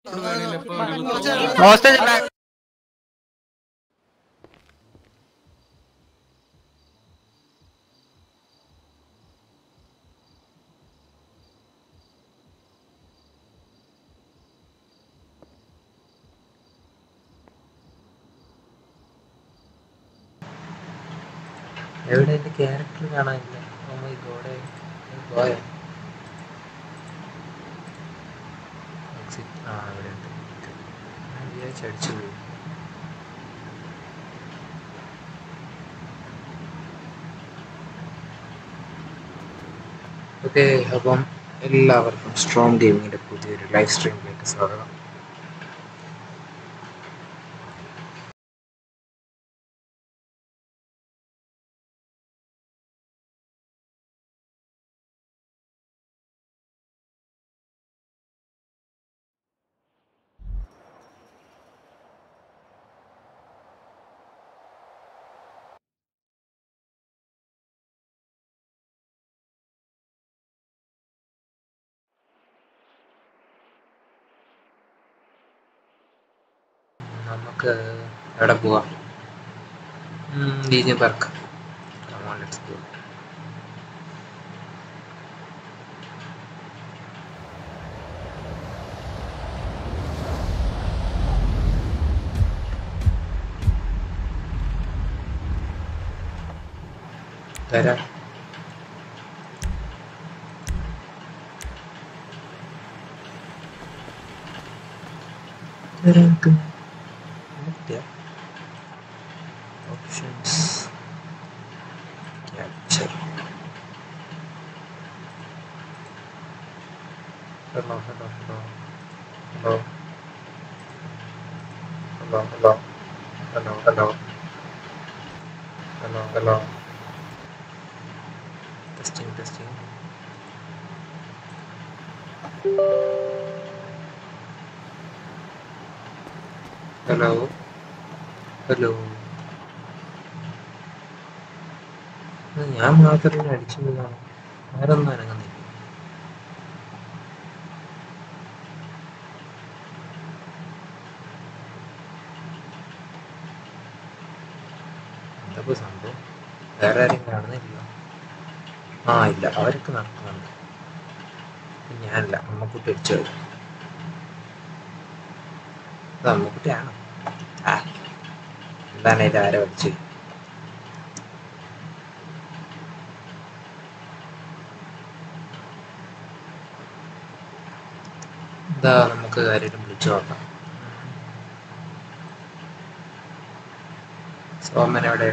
Hostage back എവിടെ എന്റെ character കാണാനില്ല ഓ മൈ ഗോഡ് പോയോ എക്സിറ്റ് ആ ഇവിടെ ഉണ്ട് ഞാൻ വിചാരിച്ചു അടിച്ചു പോയി ഓക്കെ അപ്പം എല്ലാവർക്കും സ്ട്രോങ് ഗെയിമിങ്ങിൻ്റെ പുതിയൊരു ലൈവ് സ്ട്രീമിലേക്ക് സ്വാഗതം നമുക്ക് എവിടെ പോവാം ലീനിയർ പാർക്ക് ലെറ്റ്സ് ഗോ തരാം തരാം Yeah. Options. Capture. Hello, hello, hello. Hello. Hello, hello. Hello, hello. Hello, hello. Testing, testing. Hello hello ഞാൻ മാത്രമേ അടിച്ചു പോയതാണ് ആരൊന്നും അനങ്ങുന്നില്ല എന്താ സംഭവം വേറെ ആരെയും കാണുന്നില്ല ആ ഇല്ല അവരൊക്കെ നടക്കുന്നുണ്ട് ഞാനല്ല അമ്മക്കുട്ടി അടിച്ചു പോയത് ഇത് അമ്മക്കുട്ടിയാണോ ആ എന്താണ് ഇത് ആരെ പഠിച്ചു എന്താ നമുക്ക് ആരെയും വിളിച്ചു നോക്കാം സോമൻ എവിടെ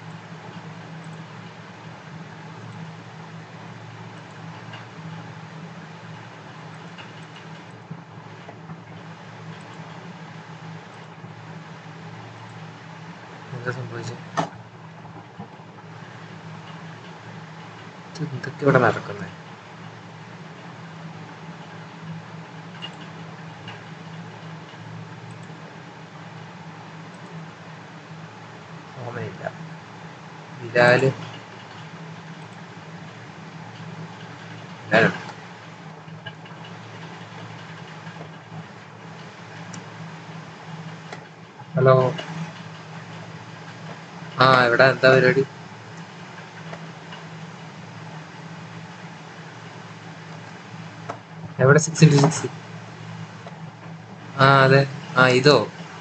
എന്താ സംഭവിച്ചത് ഇത് എന്തൊക്കെ ഇവിടെ നടക്കുന്നത് ഓമനില്ല ബിലാല് ബിലാലുണ്ട് ഹലോ ആ ഇവിടെ എന്താ പരിപാടി എവിടെ സിക്സ് ഇൻറ്റു സിക്സ് ആ അതെ ആ ഇതോ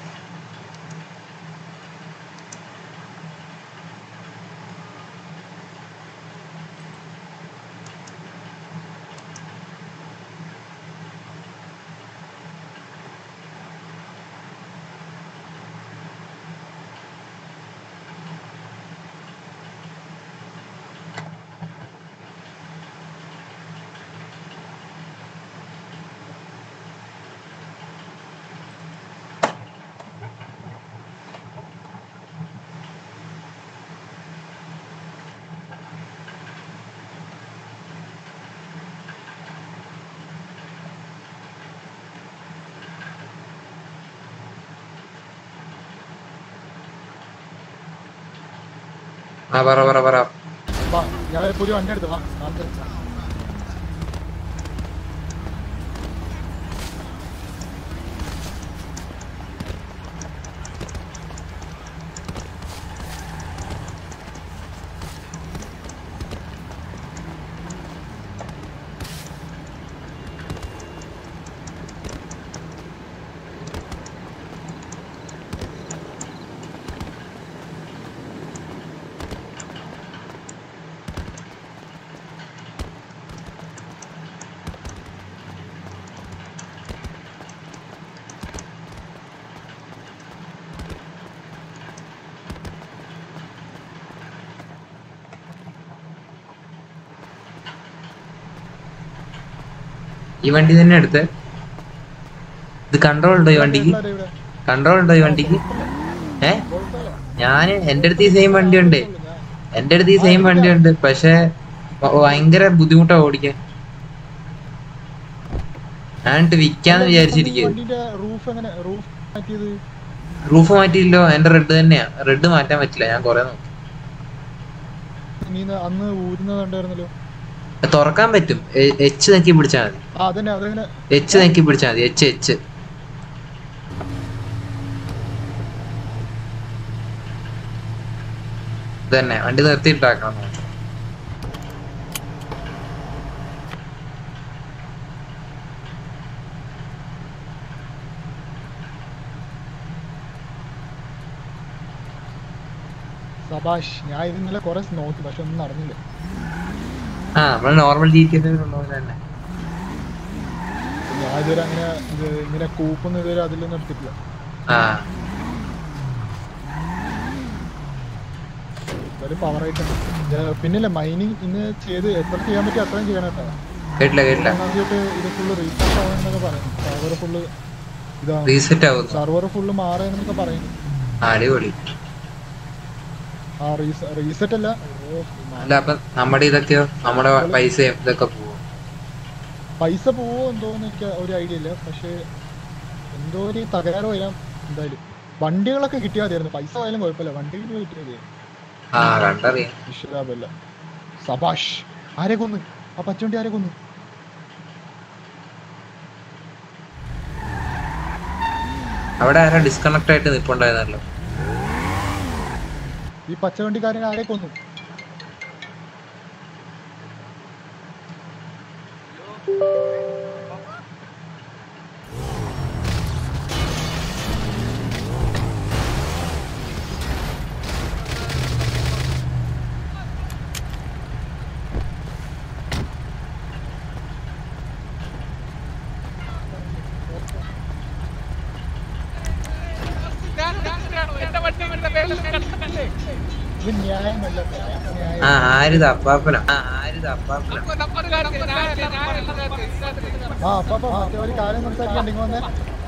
ആ പറ പറ പറ വാ ഞാൻ പുതിയ വണ്ടി എടുത്തു വാ നാട്ടിൽ വെച്ചാ. ഈ വണ്ടി തന്നെ എടുത്ത് ഇത് കൺട്രോൾ ഉണ്ടോ ഈ വണ്ടിക്ക് എല്ലാവരും ഇവിടെ. കൺട്രോൾ ഉണ്ടോ ഈ വണ്ടിക്ക് ഏ കുഴപ്പമില്ല. ഞാൻ എൻ്റെ അടുത്ത് ഈ സെയിം വണ്ടി ഉണ്ട് ഞാൻ- എൻ്റെ അടുത്ത് ഈ സെയിം വണ്ടി ഉണ്ട് പക്ഷെ ഭ- ഭയങ്കര ബുദ്ധിമുട്ടാ ഓടിക്കാൻ ഞാനിട്ട് വിൽക്കാന്ന് വിചാരിച്ചിരിക്കുക വണ്ടിന്റെ റൂഫ് എങ്ങനെ റൂഫ് മാറ്റിയത് റൂഫ് മാറ്റിയില്ലോ എന്റെ റെഡ് തന്നെയാ റെഡ് മാറ്റാൻ പറ്റില്ല ഞാൻ കൊറേ നോക്കി നീ ഇന്ന് അന്ന് ഊരുന്നത് കണ്ടായിരുന്നല്ലോ തുറക്കാൻ പറ്റും എച്ച് നെക്കി പിടിച്ചാൽ മതി ആ അതന്നെ അതങ്ങനെ എച്ച് നെക്കി പിടിച്ചാൽ മതി എച്ച് എച്ച് തന്നെ വണ്ടി നിർത്തിയിട്ടാക്കണം നമുക്ക്. സബാഷ് ഞാൻ ഇത് ഇന്നലെ കുറെ നോക്കി പക്ഷെ ഒന്നും നടന്നില്ല ആ നമ്മൾ നോർമൽ ജി ടി ഉള്ള തന്നെ ഞാൻ ഇതുവരെ അങ്ങനെ ഇത് ഇങ്ങനെ കൂപ്പൊന്നും ഇതുവരെ അതിലൊന്നും എടുത്തിട്ടില്ല ആ ഒരു പവർ ആയിട്ടുണ്ട് പിന്നില്ല മൈനിങ് ഇന്ന് ചെയ്ത് എത്ര ചെയ്യാൻ പറ്റും അത്രയും ചെയ്യണം കേട്ടോ കേട്ടില്ല കേട്ടില്ല ഒന്നാമതായിട്ട് ഇത് ഫുള്ള് റീസെറ്റ് ആവാന്നൊക്കെ പറയുന്നു സർവർ ഫുള്ള് ഇതാണ് റീസെറ്റ് ആവുന്നു സർവർ ഫുള്ള് മാറുന്നൊക്കെ പറയുന്നു ആ, അടിപൊളി ആ റീസെറ്റ് അല്ല ഓ, അല്ല അപ്പൊ നമ്മുടെ ഇതൊക്കെയോ നമ്മുടെ പൈസയും ഇതൊക്കെ പോവും പൈസ പോവോ എന്തോന്ന് എനിക്ക് ഒരു ഐഡിയ ഇല്ല പക്ഷെ എന്തോ ഒരു തകരാറ് വരാം എന്തായാലും വണ്ടികളൊക്കെ കിട്ടിയാൽ മതിയായിരുന്നു പൈസ പോയാലും കുഴപ്പമില്ല വണ്ടികൾ കിട്ടിയാൽ മതിയായിരുന്നു ആ കണ്ടറിയാം വിശ്വലാഭല്ല സബാഷ് ആരെ കൊന്ന് ആ പച്ചവണ്ടി ആരെ കൊന്ന് അവിടെ ആരാ ഡിസ്കണക്ട് ആയിട്ട് നിപ്പുണ്ടായിരുന്നല്ലോ ഈ പച്ചവണ്ടിക്കാരൻ ആരെ കൊന്നു ഇത് ന്യായമല്ല ന്യായം ആ ആരിത് അപ്പാപ്പന ആ ആരിത് അപ്പാപ്പന ആ അപ്പൊ അപ്പൊ മറ്റേ ഒരു കാര്യം സംസാരിക്കാൻ നിങ്ങൾ വന്നേ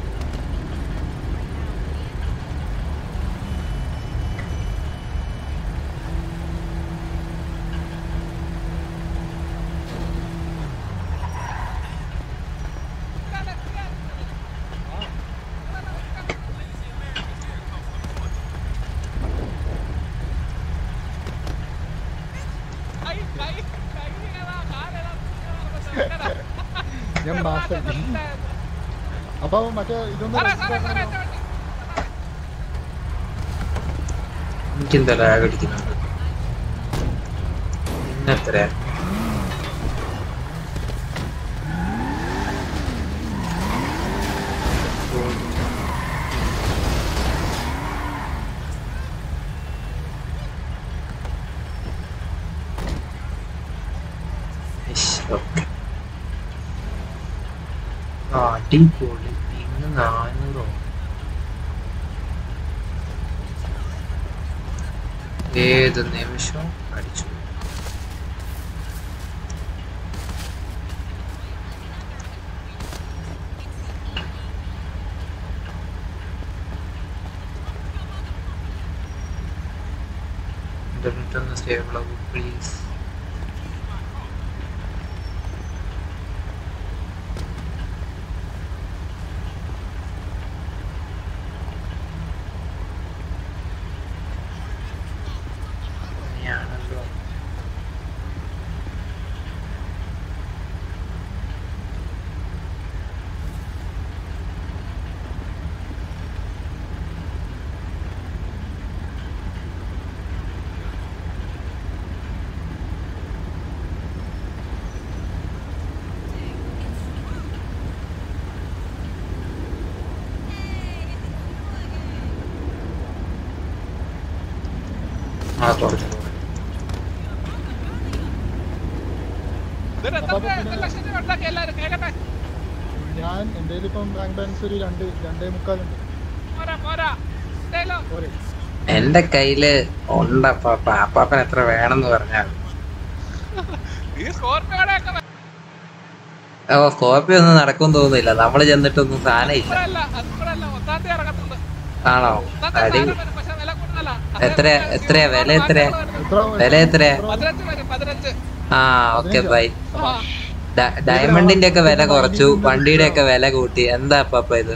ഞാൻ മാസം അപ്പൊ മറ്റേ ഇതൊന്നും എനിക്കെന്താ ലാഗ് അടിക്കുന്നുണ്ട് പിന്നെത്ര ഓക്കെ അടിപൊളി ഇന്ന് നാനൂറോ ഏത് നിമിഷം അടിച്ചു ഇന്റർനെറ്റ് ഒന്ന് സ്റ്റേബിൾ ആകൂ പ്ലീസ് അങ്ങനെയാണല്ലോ ആ കുറച്ചു ഞാൻ എൻ്റെ ഇപ്പം ബാങ്ക് ബാലൻസ് ഒരു രണ്ട് രണ്ടേ മുക്കാലുണ്ട് പോരെ എന്റെ കയ്യില് ഉണ്ട് അപ്പാപ്പ അപ്പാപ്പൻ എത്ര വേണമെന്ന് പറഞ്ഞാൽ ഓ സ്കോർപ്പിയോ ഒന്നും നടക്കും തോന്നുന്നില്ല നമ്മള് ചെന്നിട്ടൊന്നും സാധനം ഇല്ല ഇപ്പോഴല്ല അതിപ്പോഴല്ല ഒന്നാം തീയതി ഇറങ്ങത്തുള്ളൂ ആണോ ഒന്നാം അടി തീയതി സാധനം വരും പക്ഷെ വില കൂടുതലാ എത്ര എത്രയാ വില എത്രയാ എത്ര വില എത്രയാ പതിനഞ്ച് വരും പതിനഞ്ച് ആ ഓക്കെ ബൈ ആ ഡയമണ്ടിന്റെ ഒക്കെ വില കുറച്ചു വണ്ടിയുടെ ഒക്കെ വില കൂട്ടി എന്താ അപ്പ ഇത്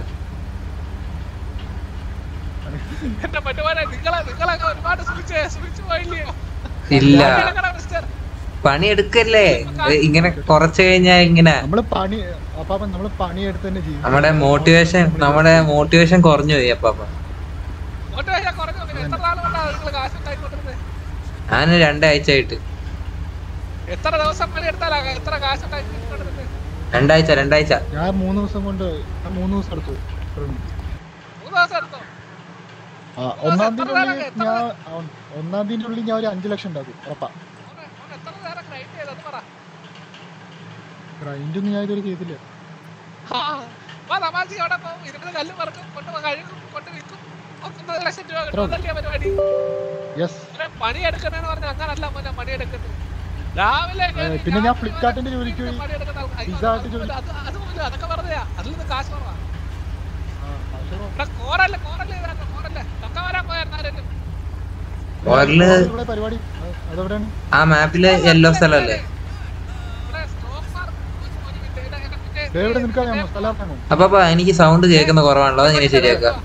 എന്റെ പറ്റുപോലെ നിങ്ങളെ നിങ്ങളൊക്കെ ഒരുപാട് ശ്രമിച്ചേ ശ്രമിച്ചു പോയില്ലയോ ഇല്ല ഇറങ്ങണം, മിസ്റ്റർ. പണിയെടുക്കല്ലേ ഇത് ഇങ്ങനെ കുറച്ച് കഴിഞ്ഞാ ഇങ്ങനെ നമ്മള് പണി അപ്പാപ്പൻ നമ്മള് പണിയെടുത്ത് തന്നെ ചെയ്യും നമ്മുടെ മോട്ടിവേഷൻ നമ്മുടെ മോട്ടിവേഷൻ കുറഞ്ഞു പോയി അപ്പാപ്പ ഇങ്ങോട്ട് വരാൻ കുറഞ്ഞു പിന്നെ എത്ര നാൾ കൊണ്ടാ നിങ്ങൾ കാശ് ഉണ്ടായിക്കൊണ്ടിരുന്നത് ഞാൻ രണ്ടാഴ്ച ആയിട്ട് എത്ര ദിവസം പണി എടുത്താലാ എത്ര കാശ് ഉണ്ടായിക്കൊണ്ടിരുന്നത് രണ്ടാഴ്ച രണ്ടാഴ്ച ഞാൻ മൂന്ന് ദിവസം കൊണ്ട് ഞാൻ മൂന്ന് ദിവസം എടുത്തു മൂന്ന് ദിവസം എടുത്തോ ആ, ഒന്നാം തീയതി എത്ര ഉള്ളിൽ എത്ര ഞാൻ ആ, ഒന്നാം തീയതി ഉള്ളിൽ ഞാൻ ഒരു അഞ്ചു ലക്ഷം ഉണ്ടാക്കും ഉറപ്പാ മോനെ, മോനെ എത്ര നേരം ഗ്രൈൻഡ് ചെയ്തത് പറ ഗ്രൈൻഡ് ഒന്നും ഞാൻ ഇതുവരെ ചെയ്തില്ല ആ, വാ തമാശക്ക് അവിടെ പോകും ഇരുന്ന് കല്ല് പറക്കും കൊണ്ട് കഴുകും കൊണ്ട് വിൽക്കും ഒന്നര ലക്ഷം രൂപ കിട്ടും അതല്ലേ പരിപാടി യെസ് ഇങ്ങനെ പണിയെടുക്കണെന്ന് പറഞ്ഞാൽ അങ്ങനല്ല മോനെ പണിയെടുക്കുന്നത് രാവിലെ കേറി പിന്നെ ഞാൻ രാവിലെ ഫ്ലിപ്കാർട്ടിന്റെ ജോലിക്ക് പോയി പണിയെടുക്കുന്ന ആൾക്കാ- അയ്യോ, പിസ്സ ഹട്ട് ജോലി- അത് അത് പോലും അതൊക്കെ വെറുതെയാ അതിൽ നിന്ന് കാശ് കുറവാ ആ, പക്ഷേ ഇവിടെ കോറല്ലേ കോറല്ലേ ഇതാക്കാം കോറല്ലേ തൊക്ക വരാൻ പോയായിരുന്നു ആരെങ്കിലും ഓരല് ഇവിടെ പരിപാടി അത് അതെവിടെയാണ് ആ മാപ്പില് യെല്ലോ സ്ഥലമല്ലേ ഇവിടെ സ്റ്റോക്ക് മാർക്കറ്റ് ഒരു മിനിറ്റ് ഇത് എന്നെ പിന്നെ ദേ ഇവിടെ നിൽക്കാൻ ഞാൻ സ്ഥലം ഇറങ്ങും അപ്പാപ്പ എനിക്ക് സൗണ്ട് കേൾക്കുന്ന കുറവാണല്ലോ അതെങ്ങനെ ശരിയാക്കാം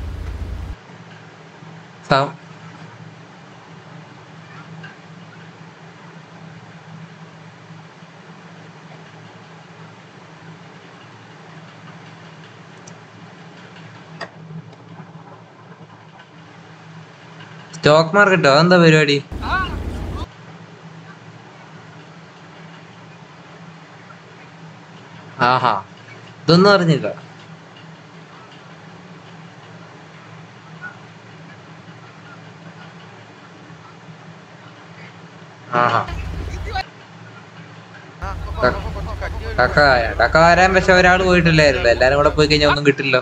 സൗ- സ്റ്റോക്ക് മാർക്കറ്റോ അതെന്താ പരിപാടി ആ ആഹാ ഇതൊന്നും അറിഞ്ഞില്ല ആഹാ കക്ക കക്ക വരാൻ പക്ഷെ ഒരാൾ പോയിട്ടില്ലായിരുന്നു എല്ലാരും കൂടെ പോയി കഴിഞ്ഞാൽ ഒന്നും കിട്ടില്ല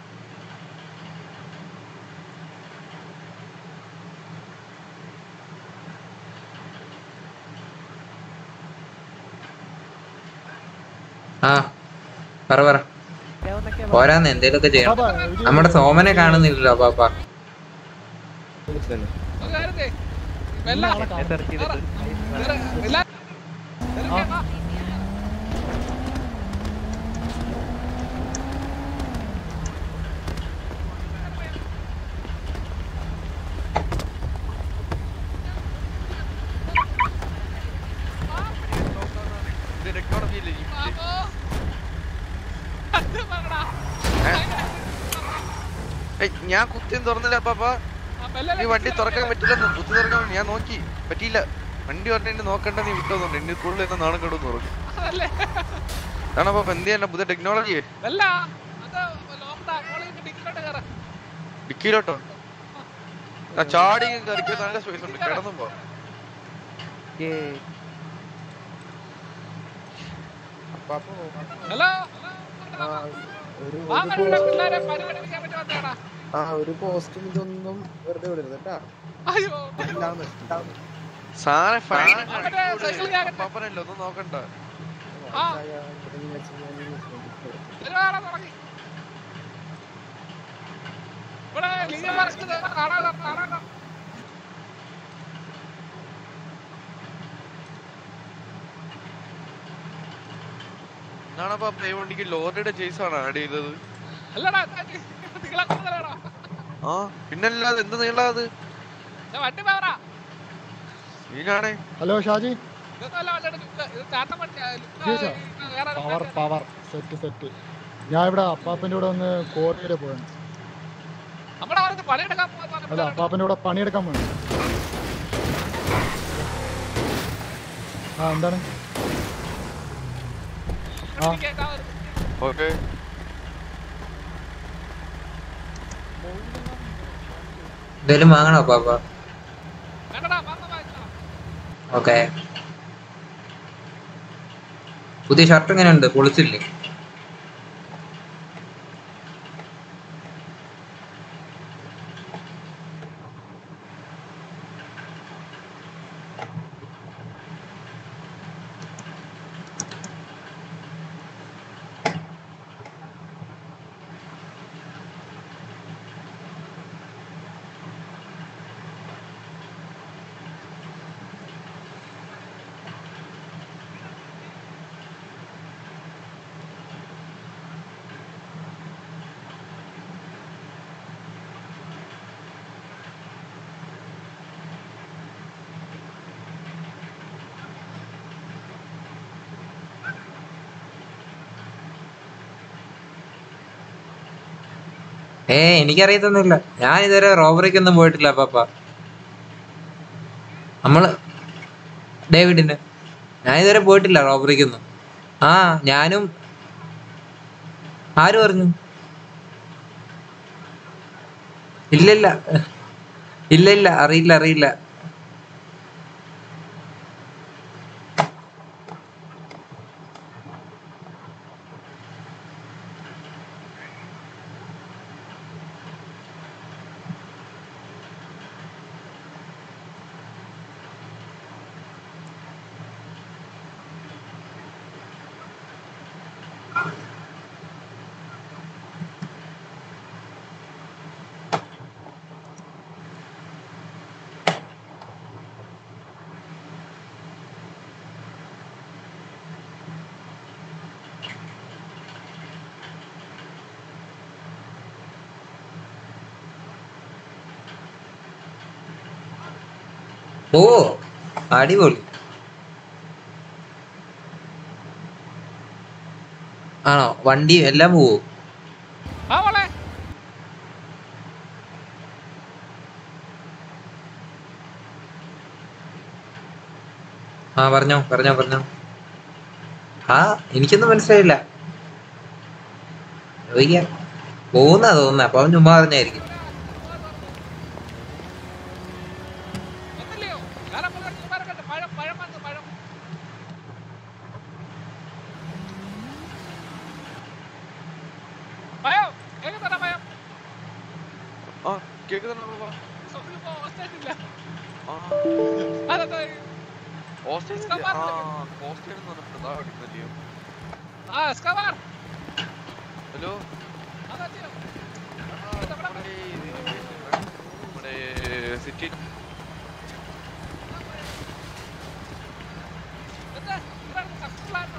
ആ പറ പറ പോരാന്ന് എന്തേലൊക്കെ ചെയ്യണം പാപ്പാ, ഒരു- നമ്മുടെ സോമനെ കാണുന്നില്ലല്ലോ പാപ്പ ഒരു കാര്യം ചെയ്യ്. വെല്ല- ആളെ കാണും. വേറെ- വേറെ- വെല്ല- വേറെ ആ. വാ. ബാബോ. അത് പറടാ. ഞാൻ കുത്തിയും തുറന്നില്ല പാപ്പ ആ ബെല്ല് ഈ വണ്ടി തുറക്കാൻ പറ്റില്ല കുത്തി തുറക്കാൻ ഞാൻ നോക്കി പറ്റിയില്ല വണ്ടി പറഞ്ഞ നോക്കണ്ട നീ വിട്ടോന്നുണ്ട് എന്നെ കൂടുതൽ എന്നെ നാണം കെടുന്നു പറഞ്ഞു അതല്ലേ അതാണ് പാപ്പ എന്ത് ചെയ്യാൻ പുതിയ ടെക്നോളജി വെല്ല അത് ലോക്ക്ഡൗൺ മോളിൽ ടിക്കറ്റ് കയറാ ഡിക്കിയിലോട്ടോ ആ ചാടി കറിക്കാൻ നല്ല സ്പേസ് ഉണ്ട് കിടന്നും പോ ഹലോ ഒരു വാ വരണ്ട പിള്ളേരെ പരിപാടി ചെയ്യാൻ വേണ്ടി വന്നേടാ ആ ഒരു പോസ്റ്റും ഇതൊന്നും വെറുതെ വിടരുത് കേട്ടാ അയ്യോ ഉണ്ടാവുന്നു ഉണ്ടാവുന്നു സാറെ ഫൈൻ അവിടെ സൈക്കിൾ ഞാൻ പാപ്പനല്ലോ ഒന്നും നോക്കണ്ട ആ. ഇവിടെ വെച്ച് ഞാൻ ഒരുപാട് തുടങ്ങി ഇവിടെ ലീവ് വരച്ചത് കാണാതെ കാണാതെ എന്നാണ് പാപ്പ ഈ വണ്ടിക്ക് ലോറിയുടെ ചേസ് ആണ് ആഡ് ചെയ്തത് അല്ലടാ നിങ്ങളെ കൂടുതലാണോ ആ പിന്നല്ലാതെ എന്ത് നീളാ അത് ഞാൻ വണ്ടി പോയറാ നീനാണേ ഹലോ ഷാജി ഇതൊന്നും അല്ല വണ്ടിയുടെ ലുക്ക് ഇത് ചാട്ടം വണ്ടിയാ ലുക്ക് ജയിച്ചോ? വേറെ ഒരു പവർ വണ്ടിയാ. പവർ സെറ്റ് സെറ്റ് ഞാൻ ഇവിടെ അപ്പാപ്പന്റെ കൂടെ ഒന്ന് കോറി വരെ പോയാണ് നമ്മുടെ അവിടെ പണിയെടുക്കാൻ പോകാൻ അല്ല അപ്പാപ്പന്റെ കൂടെ പണിയെടുക്കാൻ പോയാണ് ആ എന്താണ് ആ. ഓക്കെ എന്തേലും വാങ്ങണോ പാപ്പ വേണ്ടടാ വന്ന് വാങ്ങിക്കണം ഓക്കെ പുതിയ ഷർട്ട് എങ്ങനെയുണ്ട് പൊളിച്ചില്ലേ ഏ എനിക്കറിയത്തൊന്നുമില്ല ഞാൻ ഇതുവരെ റോബറിക്കൊന്നും പോയിട്ടില്ല പാപ്പ നമ്മള് ഡേവിഡിന്റെ ഞാൻ ഇതുവരെ പോയിട്ടില്ല റോബറിക്കൊന്നും ആ ഞാനും ആര് പറഞ്ഞു ഇല്ലില്ല ഇല്ല ഇല്ല അറിയില്ല അറിയില്ല ഓ അടിപൊളി ആണോ വണ്ടി എല്ലാം പോവോ ആ മോളെ ആ പറഞ്ഞോ പറഞ്ഞോ പറഞ്ഞോ ആ എനിക്കൊന്നും മനസ്സിലായില്ല ചോദിക്കാം പോകുന്നാ തോന്നുന്നത് അപ്പൊ അവൻ ചുമ്മാ പറഞ്ഞായിരിക്കും ഒന്നില്ലയോ കാരണം മരക്കട്ട് പഴം പഴം വന്നു പഴം പഴം കേൾക്കുന്നുണ്ടോ പഴം ആ കേക്കുന്നുണ്ടോ പാപ്പ? സ്വപ്നം ഇപ്പോ ഹോസ്റ്റലില്ല ആ അതെന്താ ഓസ്ട്രേലിയ ആ ഓസ്ട്രേലിയ എന്ന് പറഞ്ഞിട്ട് അതാ അടിക്കുന്നല്ലയോ ആ സ്കവാർ ഹലോ അതെത്തിയോ നമ്മുടെ ഈ നമ്മുടെ സിറ്റി എന്താ ഇവിടെ സക്സസ്ഫുൾ ആണോ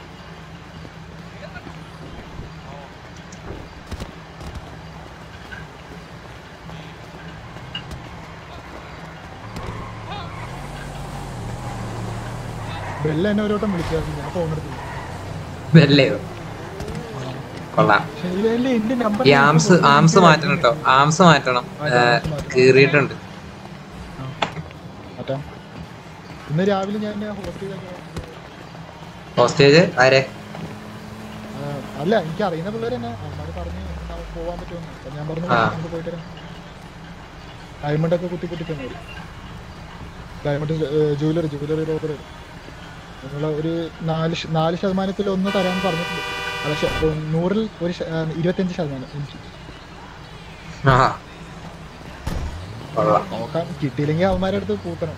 ബെല്ല എന്നെ ഒരു വട്ടം വിളിച്ചായിരുന്നു ഞാൻ ഫോൺ എടുത്തില്ല അല്ലയോ കൊള്ളാം പക്ഷേ ഇതില് എന്റെ നമ്പർ ഈ ആംസ് ആംസ് മാറ്റണം കേട്ടോ ആംസ് മാറ്റണം ഏ, കീറിയിട്ടുണ്ട് മാറ്റാം ഇന്ന് രാവിലെ ഞാൻ ഹോസ്റ്റലിലൊക്കെ ഹോസ്റ്റേജ് ആരെ അല്ല എനിക്ക് അറിയുന്ന പിള്ളേർ തന്നെ അവന്മാര് പറഞ്ഞ് നമുക്ക് പോവാൻ പറ്റുമെന്ന് അപ്പൊ ഞാൻ പറഞ്ഞു ആ. നമുക്ക് പോയിട്ട് വരാം ഡയമണ്ട് ഒക്കെ കുത്തി കുത്തി തന്നെ ഡയമണ്ട് ജൂവലറി ജൂവലറി റോബറി നിങ്ങളെ ഒരു നാല് ശ- നാല് ശതമാനത്തിൽ ഒന്ന് തരാൻ പറഞ്ഞിട്ടുണ്ട് അല്ല ശ- ഉം, നൂറിൽ ഒരു ശ- ആ, ഇരുപത്തഞ്ച് ശതമാനം എനിക്ക് ആ കൊള്ളാം നോക്കാം കിട്ടിയില്ലെങ്കിൽ അവന്മാരുടെ അടുത്ത് കൂട്ടണം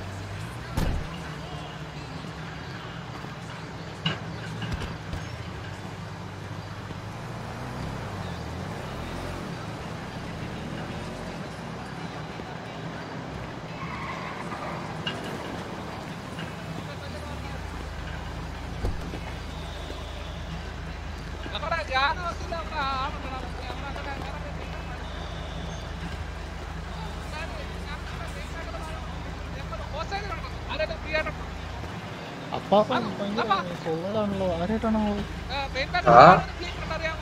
നമ്മുടെ ജാനവത്തിൽ അവിടെ ആളുണ്ടോ അവിടെ അങ്ങനെ അങ്ങനെ ഹോസ്റ്റലിലുണ്ടോ ആരെങ്കിലും ഫ്രീ ആയിട്ടുണ്ടോ അപ്പാ ഭയങ്കര സോളാണല്ലോ ആരായിട്ടാണോ മെയിൻ ആ. അറിയാമോ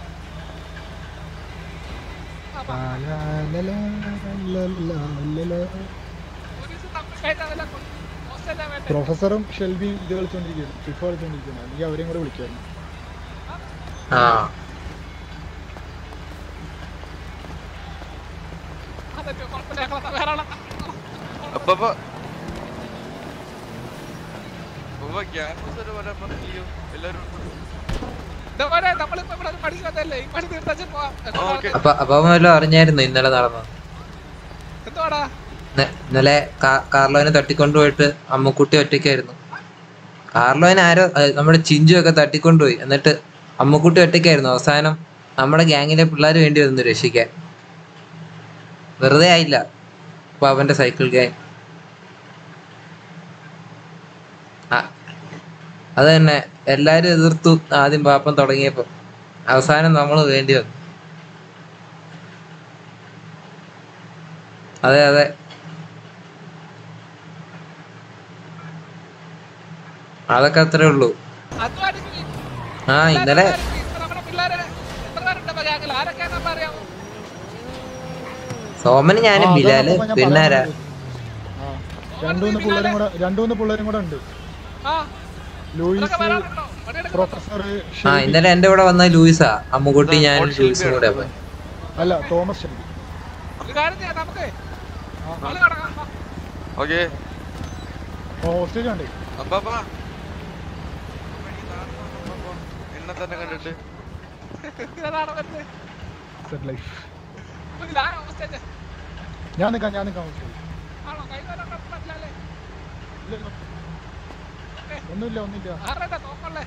ആ, ലാ, ലാ, ലാ, ലാ, ലാ, ലാ, ലാ. പോലീസ് തമ്മിൽ കഴിഞ്ഞ ഹോസ്റ്റലിലെ വേണ്ടേ പ്രൊഫസറും ഷെൽവിയും ഇത് കളിച്ചോണ്ടിരിക്കുന്നു ഫിഫ കളിച്ചോണ്ടിരിക്കുന്നു അല്ലെങ്കിൽ അവരെയും കൂടെ വിളിക്കായിരുന്നു ആ അതൊക്കെ കുഴപ്പമില്ല ഞങ്ങളെ വേറെ ആളെ അപ്പ ഗ്യാസ് വരെ വരാൻ പറഞ്ഞില്ലയോ എല്ലാരും ഇതുപോലെ നമ്മളിപ്പോ ഇവിടെ ഒരു പണി വന്നല്ലേ ഈ പണി തീർത്താച്ച് പോവാം ആ, ഓക്കേ. അപ്പൊ അപ്പൊ അവൻ വല്ലതും അറിഞ്ഞായിരുന്നു ഇന്നലെ നടന്നത് എന്തുവാടാ ഇന്ന- ഇന്നലെ കാ- കാർലോനെ തട്ടിക്കൊണ്ടുപോയിട്ട് അമ്മുക്കുട്ടി ഒറ്റയ്ക്കായിരുന്നു കാർലോനെ ആരോ അത് നമ്മുടെ ചിഞ്ചു ഒക്കെ തട്ടിക്കൊണ്ടുപോയി എന്നിട്ട് അമ്മുക്കുട്ടി ഒറ്റയ്ക്കായിരുന്നു അവസാനം നമ്മുടെ ഗ്യാങ്ങിലെ പിള്ളേർ വേണ്ടി വന്നു രക്ഷിക്കാൻ വെറുതെ ആയില്ല അപ്പൊ അവന്റെ സൈക്കിൾ ഗ്യാങ് ആ അത് തന്നെ എല്ലാരും എതിർത്തു ആദ്യം പാപ്പം തുടങ്ങിയപ്പോ അവസാനം നമ്മൾ വേണ്ടി വന്നു അതെ അതെ അതൊക്കെ അത്രേ ഉള്ളൂ അധ്വാനിക്ക് ആ ഇന്നലെ ഇപ്പൊ നമ്മുടെ പിള്ളേരെ എത്ര പേരുണ്ട് ഗ്യാങ്ങിൽ ആരൊക്കെയാണെന്ന് അറിയാമോ സോമന് ഞാനും ആ, ബിലാല് അതാണ് ഞാൻ പിന്നെ ആരാ പറയാൻ വന്നത്. ആ രണ്ടു മൂന്ന് പിള്ളേരും കൂടെ രണ്ടു മൂന്ന് പിള്ളേരും കൂടെ ഉണ്ട് ആ ലൂയിസ് ഇതൊക്കെ വരാനുണ്ടോ പണിയെടുക്കണോ പ്രൊഫസർ ആ ഇന്നലെ എന്റെ കൂടെ വന്ന ലൂയിസാ അമ്മുകുട്ടി ഞാൻ മോൾ ലൂയിസും ശില്പിയാണ്. കൂടെ പോയി അല്ല തോമസ് ഷെൽബി ഒരു കാര്യം ചെയ്യാം നമുക്ക് ആ, ആള് കിടക്കാം വാ. ഓക്കെ ഹോസ്റ്റേജ് ഉണ്ട് അപ്പാ എന്നെ തന്നെ കണ്ടിട്ട് ഇതാണ് വരുന്നത് സെറ്റ് ലൈഫ് അപ്പൊ ഇതാണ് അവസ്ഥ ഞാൻ നിൽക്കാം ഞാൻ നിൽക്കാം ഹോസ്റ്റേജ് ആണോ കൈ വരാൻ പറ്റില്ലല്ലേ ഇല്ല, ഇല്ല. ഒന്നുമില്ല ഒന്നുമില്ല ആരുടെ നോക്കല്ലേ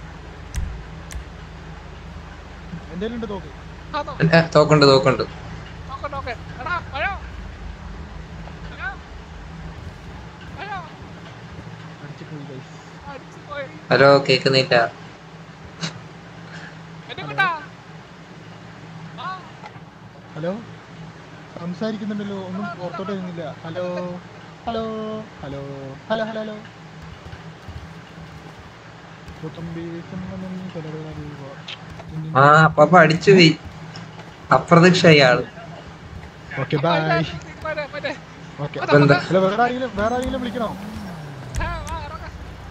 എന്തേലും ഉണ്ട് തോക്ക് ആണോ ഏ, തോക്കുണ്ട് തോക്കുണ്ട് നോക്കട്ടെ നോക്കെ എടാ പഴോ പഴോ പഴോ അടിച്ചു പോയി ഗൈസ് അടിച്ചു പോയി ഹലോ കേക്കുന്നില്ല എന്നെ കൊണ്ടാ ആ ഹലോ സംസാരിക്കുന്നുണ്ടല്ലോ ഒന്നും പുറത്തോട്ട് വരുന്നില്ല hello hello hello hello hello hello കൂത്തമ്പി കുന്നമൻ തലവേദന. ആ അപ്പ അടിച്ചു പോയി അപ്രതീക്ഷയായി ആള് ഓക്കെ ബൈ മറ്റേ മറ്റേ ഓക്കെ അപ്പൊ എന്താ അല്ല വേറെ ആരെങ്കിലും വേറെ ആരെങ്കിലും വിളിക്കണോ ആ വാ ഇറങ്ങ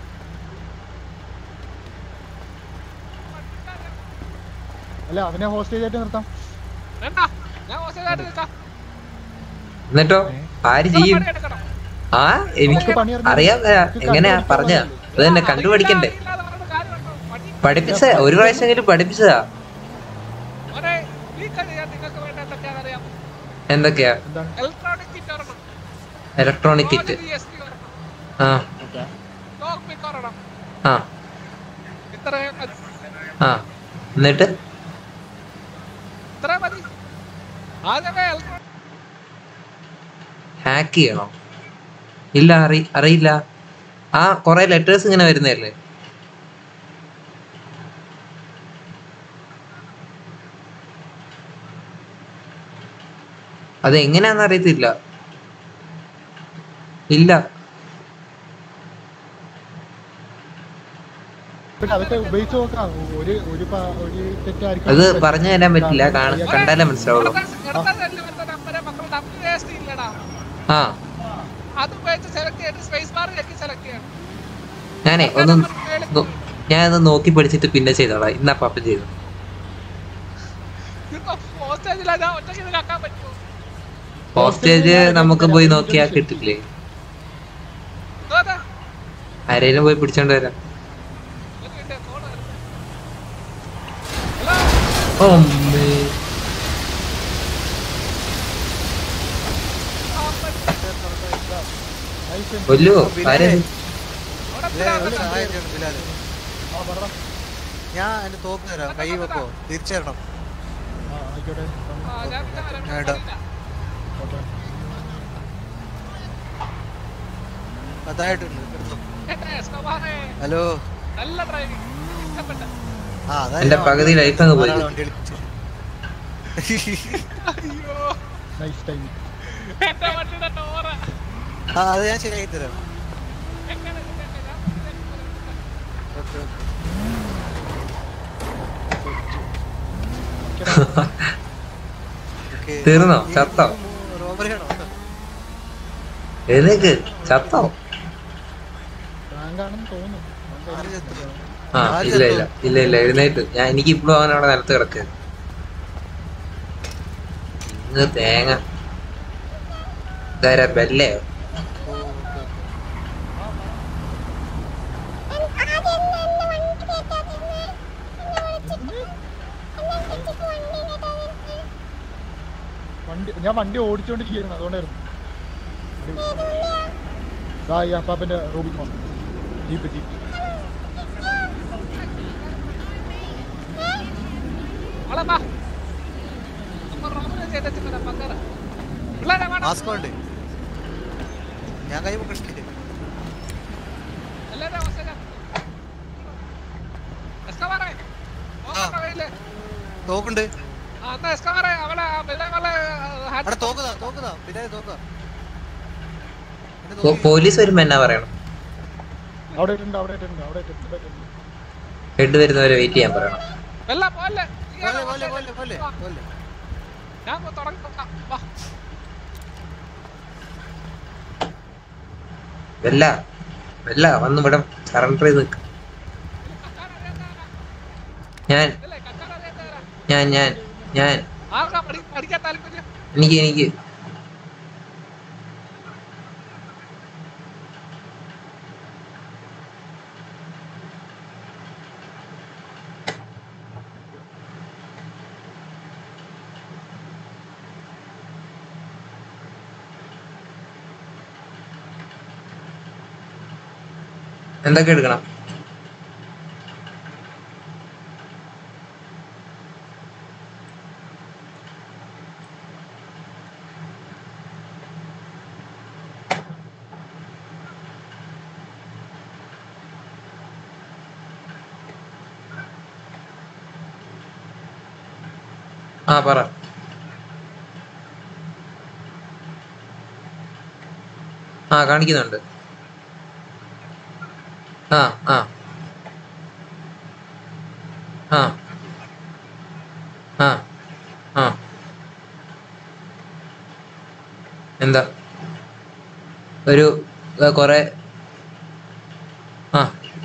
അല്ല അവനെ ഹോസ്റ്റേജ് ആയിട്ട് നിർത്താം വേണ്ട ഞാൻ ഹോസ്റ്റലായിട്ട് നിൽക്കാം എന്നിട്ടോ ആര് ചെയ്യും പണിയെടുക്കണം ആ എനിക്ക് നമുക്ക് പണി അറിഞ്ഞാ അറിയാം മതി. എങ്ങനെയാ നമുക്ക് പറഞ്ഞ കണ്ടുപിടിക്കാൻ അത് തന്നെ കണ്ടുപഠിക്കണ്ടേ ഇല്ലാതെ പറഞ്ഞിട്ട് കാര്യമുണ്ടോ? പണി പഠിപ്പിച്ച ഒരു പ്രാവശ്യമെങ്കിലും പഠിപ്പിച്ചതാ മോനെ, ഈ കളി ഞാൻ നിങ്ങൾക്ക് വേണ്ട എന്തൊക്കെയാണെന്ന് അറിയാം. എന്തൊക്കെയാ എന്താണ് Electronic kit ഒരെണ്ണം. ഇലക്ട്രോണിക് കിറ്റ് Roger ESP ഒരെണ്ണം. ആ Lock pick ഒരെണ്ണം. ആ ഇത്രയും മതി. ആ എന്നിട്ട് ഇത്രയും മതി. ആദ്യമേ electronic ഹാക്ക് ചെയ്യണോ ഇല്ല അറി അറിയില്ല ആ കൊറേ ലെറ്റേഴ്സ് ഇങ്ങനെ വരുന്നതല്ലേ അത് എങ്ങനെയാന്ന് അറിയത്തില്ല ഇല്ല പിന്നെ അതൊക്കെ ഉപയോഗിച്ച് നോക്കാം ഒരു ഒരു പ- ഒരു തെറ്റായിരിക്കും അത് പറഞ്ഞു തരാൻ പറ്റില്ല കാണ കണ്ടാലേ മനസ്സിലാവുള്ളൂ ഇടത്താൻ- ഇടത്താൻ വരുന്ന നമ്മുടെ മക്കളുടെ upgrade ഇല്ലടാ. ആ അത് ഉപയോഗിച്ച് select ചെയ്തിട്ട് space bar ഞെക്കി select ചെയ്യണം. ഞാനേ ഒന്ന് നോ- ഞാനത് നോക്കി പഠിച്ചിട്ട് പിന്നെ ചെയ്തോളാം ഇന്നാ പാപ്പ ചെയ്തു ഇതിപ്പോ hostage ലാ ഞാൻ ഒറ്റയ്ക്ക് ഇത് കക്കാൻ പറ്റുമോ? ഹോസ്റ്റേജ് നമുക്ക് പോയി നോക്കിയാ കിട്ടില്ലേ ഇതോ അതെ. ആരേലും പോയി പിടിച്ചോണ്ട് വരാം ഒരു minute, phone വരുന്നു. Hello? അമ്മേ. ആ, പറ്റി. കൊല്ലുവോ ആരെ അവിടെ ബിലാലെ, എത്തിനാ? ഒരു സഹായം ചെയ്യണം ബിലാലെ. ആ പറടാ ഞാൻ എന്റെ തോക്ക് തരാം കൈ വെക്കോ തിരിച്ചേരണം ആ ആയിക്കോട്ടെ ആ, ഞാൻ പിന്നെ വരാം. ഞാൻ ഇടാം. ഇല്ല. ഓക്കെ അതായിട്ടുണ്ട് എടുത്തോ. എന്റെ എസ്കോബാറെ, ഹലോ നല്ല ഡ്രൈവിംഗ് ഇഷ്ടപ്പെട്ട ആ അതാ എന്റെ ഞാൻ പകുതി ലൈഫ് അങ്ങ് പോയി നാലാളെ വണ്ടി കളിപ്പിച്ചു അയ്യോ നൈസ് ടൈം എന്റെ വണ്ടിയുടെ ഡോറ ആ അത് ഞാൻ ശരിയാക്കി തരാം എങ്ങനെ ഇതിന്റെ ഞാൻ ഓക്കെ ഓക്കെ ഓക്കെ തീർന്നോ? ചത്തോ? റോബറി ആണോ എഴുന്നേക്ക് ചത്തോ റാങ്കാണെന്ന് തോന്നുന്നു ആര് ചത്തു? ആ ആര് ഇല്ല ചത്തു? ഇല്ല ഇല്ല ഇല്ല എഴുന്നേറ്റ് ഞാൻ എനിക്ക് ഇപ്പോഴും അവൻ അവിടെ നിലത്ത് കിടക്കുക ഇന്ന് തേങ്ങ ഇതാരാ ബെല്ലയോ ഓ, ഓക്കെ, ഓക്കെ. വണ്ടി ഞാൻ വണ്ടി ഓടിച്ചോണ്ടിരിക്കുന്നു അതുകൊണ്ടായിരുന്നു ആ ഈ അപ്പാപ്പന്റെ റൂബിക്കോൺ ജീപ്പ് ജീപ്പ് വളപ്പാ അപ്പൊ റോബിനെ ചെയ്തിട്ട് പങ്കറ പിള്ളേരെ വേണം മാസ്ക് ഉണ്ട് ഞാൻ കൈ വെക്കണ്ടേ എല്ലാവരും അവസ്ഥ എസ്കോബാറെ നോക്കണ്ട കയ്യില് തോക്കുണ്ട് ആ എന്നാ എസ്കോബാറെ അവളെ പിള്ളേരെ ഹാൻഡ് അവിടെ തോക്കുതാ തോക്കുതാ പിന്നെ തോക്കാ എന്റെ പോ- തോക്ക് പോലീസ് വരുമ്പോ എന്നാ പറയണം അവിടെ ഇട്ടുണ്ട് അവിടെ ഇട്ടുണ്ട് അവിടെ ഇട്ടുണ്ട് അവിടെ ഇട്ടുണ്ട് ഹെഡ് വരുന്നവരെ വെയിറ്റ് ചെയ്യാൻ പറയണം വെള്ളം പോലെ പോലെ പോലെ പോലെ പോലെ പോലെ ഞാൻ തുടങ്ങി നോക്കാം വാ വല്ല വല്ല വന്ന് ഇവിടെ സറണ്ടർ ചെയ്ത് നിൽക്ക് ഞാൻ അല്ലേ കക്കാൻ അറിയാത്തവരാ ഞാൻ ഞാൻ ഞാൻ ആർക്കാ പഠി പഠിക്കാൻ താല്പര്യം എനിക്ക് എനിക്ക് എന്തൊക്കെ എടുക്കണം ആ പറ ആ കാണിക്കുന്നുണ്ട് ആ ആ ആ ആ ആ എന്താ ഒരു ഏ, കുറെ ആ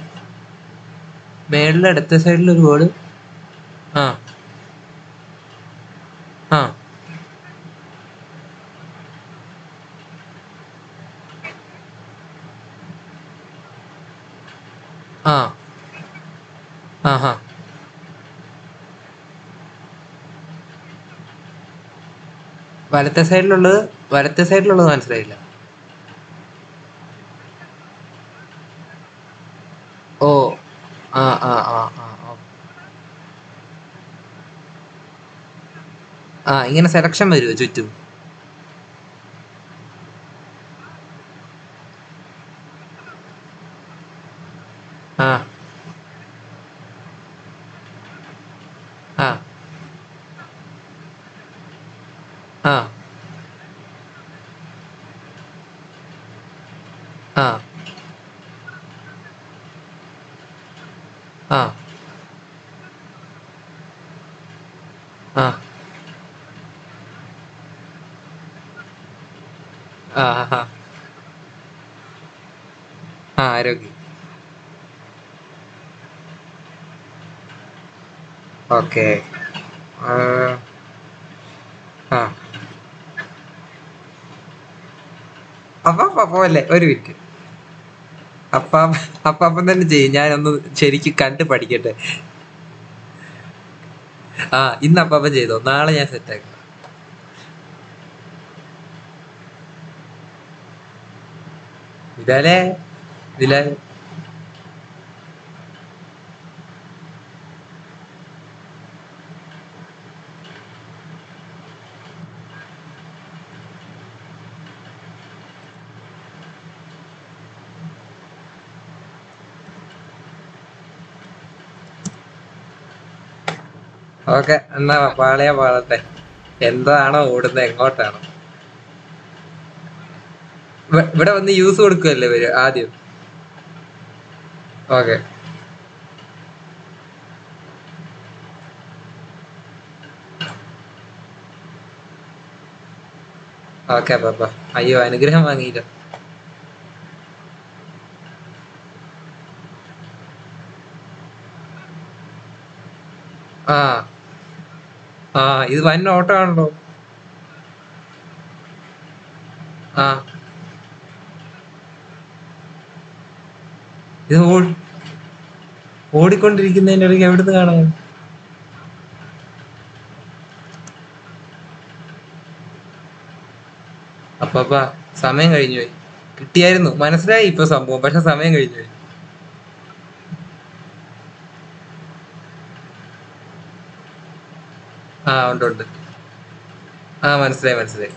മേളിലെ ഇടത്തെ സൈഡിൽ ഒരു ബോർഡ് ആ ആ ആ ആ ഹാ വലത്തെ സൈഡിലുള്ളത് വലത്തെ സൈഡിലുള്ളത് മനസ്സിലായില്ല ഓ ആ ആ ആ ആ ഓ. ആ ഇങ്ങനെ സെലക്ഷൻ വരുമോ ചുറ്റും ആ ആ ആ ആ ആ ആ ആ ആ ആ ആരോഗ്യം ഓക്കെ ആ അപ്പൊ പോലെ ഒരു മിനിറ്റ് അപ്പ അപ്പാപ്പൻ തന്നെ ചെയ്യും ഞാനൊന്ന് ശരിക്കും കണ്ട് പഠിക്കട്ടെ ആ ഇന്ന് അപ്പാപ്പൻ ചെയ്തോ നാളെ ഞാൻ സെറ്റാക്കാം ബിലാലെ ബിലാൽ ഓക്കെ എന്നാ പാളയാ പാളട്ടെ എന്താണോ ഓടുന്നത് എങ്ങോട്ടാണോ ഇവ- ഇവിടെ വന്ന് യൂസ് കൊടുക്കുമല്ലേ ഇവര് ആദ്യം ഓക്കെ ഓക്കെ പാപ്പ അയ്യോ അനുഗ്രഹം വാങ്ങിയില്ല ആ ആ ഇത് വൻ ഓട്ടമാണല്ലോ ആ ഇത് ഓടി ഓടിക്കൊണ്ടിരിക്കുന്നതിന്റെ ഇടയ്ക്ക് എവിടുന്ന് കാണാൻ അപ്പപ്പ സമയം കഴിഞ്ഞു പോയി കിട്ടിയായിരുന്നു മനസ്സിലായി ഇപ്പൊ സംഭവം പക്ഷെ സമയം കഴിഞ്ഞു പോയി ആ ഉണ്ട് ഉണ്ട് ആ മനസ്സിലായി മനസ്സിലായി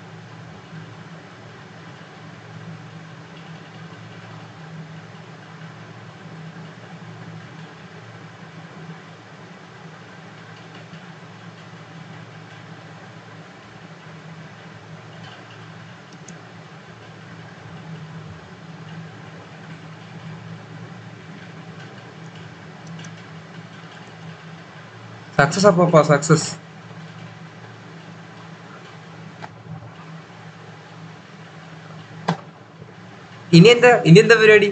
സക്സസ് അപ്പപ്പ സക്സസ് ഇനി എന്താ ഇനി എന്താ പരിപാടി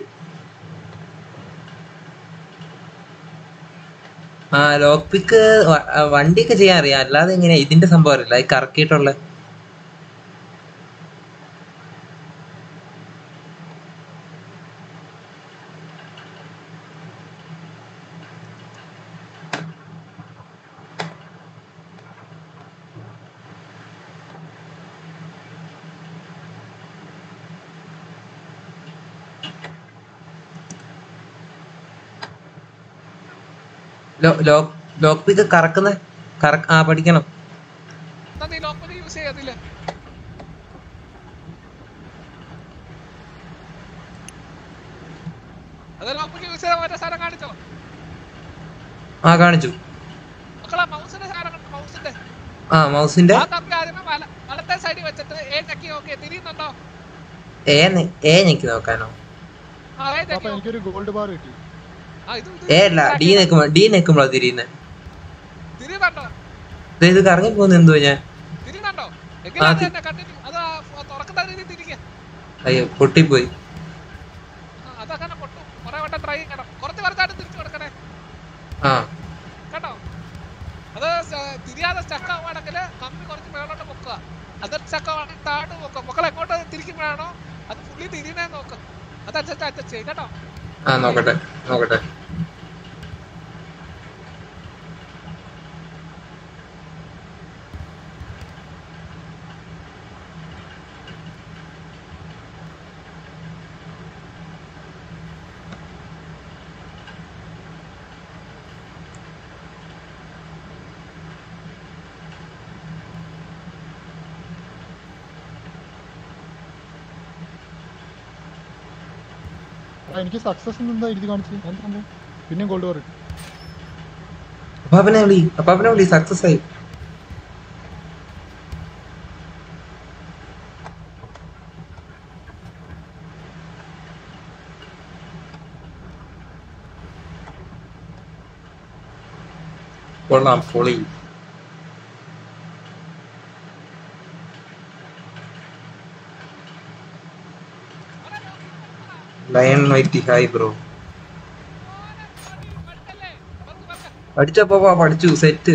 ആ ലോക്ക് പിക്ക് വണ്ടിയൊക്കെ ചെയ്യാൻ അറിയാം അല്ലാതെ എങ്ങനെയാ ഇതിന്റെ സംഭവം അറിയില്ല ഈ കറക്കിയിട്ടുള്ള ലോക്ക് ലോക്ക് പിക്ക് കറക്കുന്ന കറ ആ പഠിക്കണം എന്നാ നീ ലോക്ക് യൂസ് ചെയ്യത്തില്ല അത് ലോക്ക് യൂസ് ചെയ്ത മറ്റേ സാധനം കാണിച്ചോ ആ കാണിച്ചു മക്കളെ മൗസിന്റെ സാധനം കണ്ടോ മൗസിന്റെ ആ മൗസിന്റെ ആ തപ്പി ആദ്യമേ വല വലത്തെ സൈഡിൽ വെച്ചിട്ട് ഏ ചക്കി നോക്കിയേ തിരിയുന്നുണ്ടോ ഏ നി- ഏ ഞെക്കി നോക്കാനോ ആ ഏ അപ്പൊ ചക്കി നോക്ക്. എനിക്കൊരു ഗോൾഡ് ബാർ കിട്ടി ആ ഇത് ഇത് ഏ അല്ല ഡി നിൽക്കുമ്പോ ഡി നിൽക്കുമ്പോഴാ തിരിയുന്നത് തിരിയുന്നുണ്ടോ ഇത് കറങ്ങി പോകുന്ന എന്തോ ഞാൻ തിരിയുന്നുണ്ടോ ആ, എങ്കിലും അത് തി- തന്നെ കണ്ടിന്യൂ അത് ആ ഫ- തുറക്കുന്ന രീതിയിൽ തിരിക്കുക അയ്യോ പൊട്ടിപ്പോയി അതങ്ങനെ പൊട്ടും കുറെ വട്ടം ട്രൈ ചെയ്യണം കുറച്ച് കുറച്ചായിട്ട് തിരിച്ചു കൊടുക്കണേ ആ കേട്ടോ അത് സ- തിരിയാതെ സ്റ്റക്ക് ആവുകയാണെങ്കിൽ കമ്പി കുറച്ച് മേളോട്ട് പൊക്കുക അത് സ്റ്റക്ക് ആവുകയാണെങ്കിൽ താഴോട്ട് പൊക്കുക മക്കൾ എങ്ങോട്ട് തിരിക്കുമ്പോഴാണോ അത് പുള്ളി തിരിയണേ നോക്ക് അതനുസരിച്ച് അഡ്ജസ്റ്റ് ചെയ്യും കേട്ടോ ആ നോക്കട്ടെ നോക്കട്ടെ എടാ, എനിക്ക് സക്സസ് എന്താ എഴുതി കാണിച്ചത് എന്താ സംഭവം പിന്നെ ഗോൾഡ് ബാർ കിട്ടി അപ്പാപ്പനെ വിളി അപ്പാപ്പനെ വിളി സക്സസ് ആയി കൊള്ളാം പൊളി ലയൺ വൈറ്റി ഹായ് ബ്രോ പഠിച്ചല്ലേ? Work work. പഠിച്ചപ്പോ പഠിച്ചു സെറ്റ്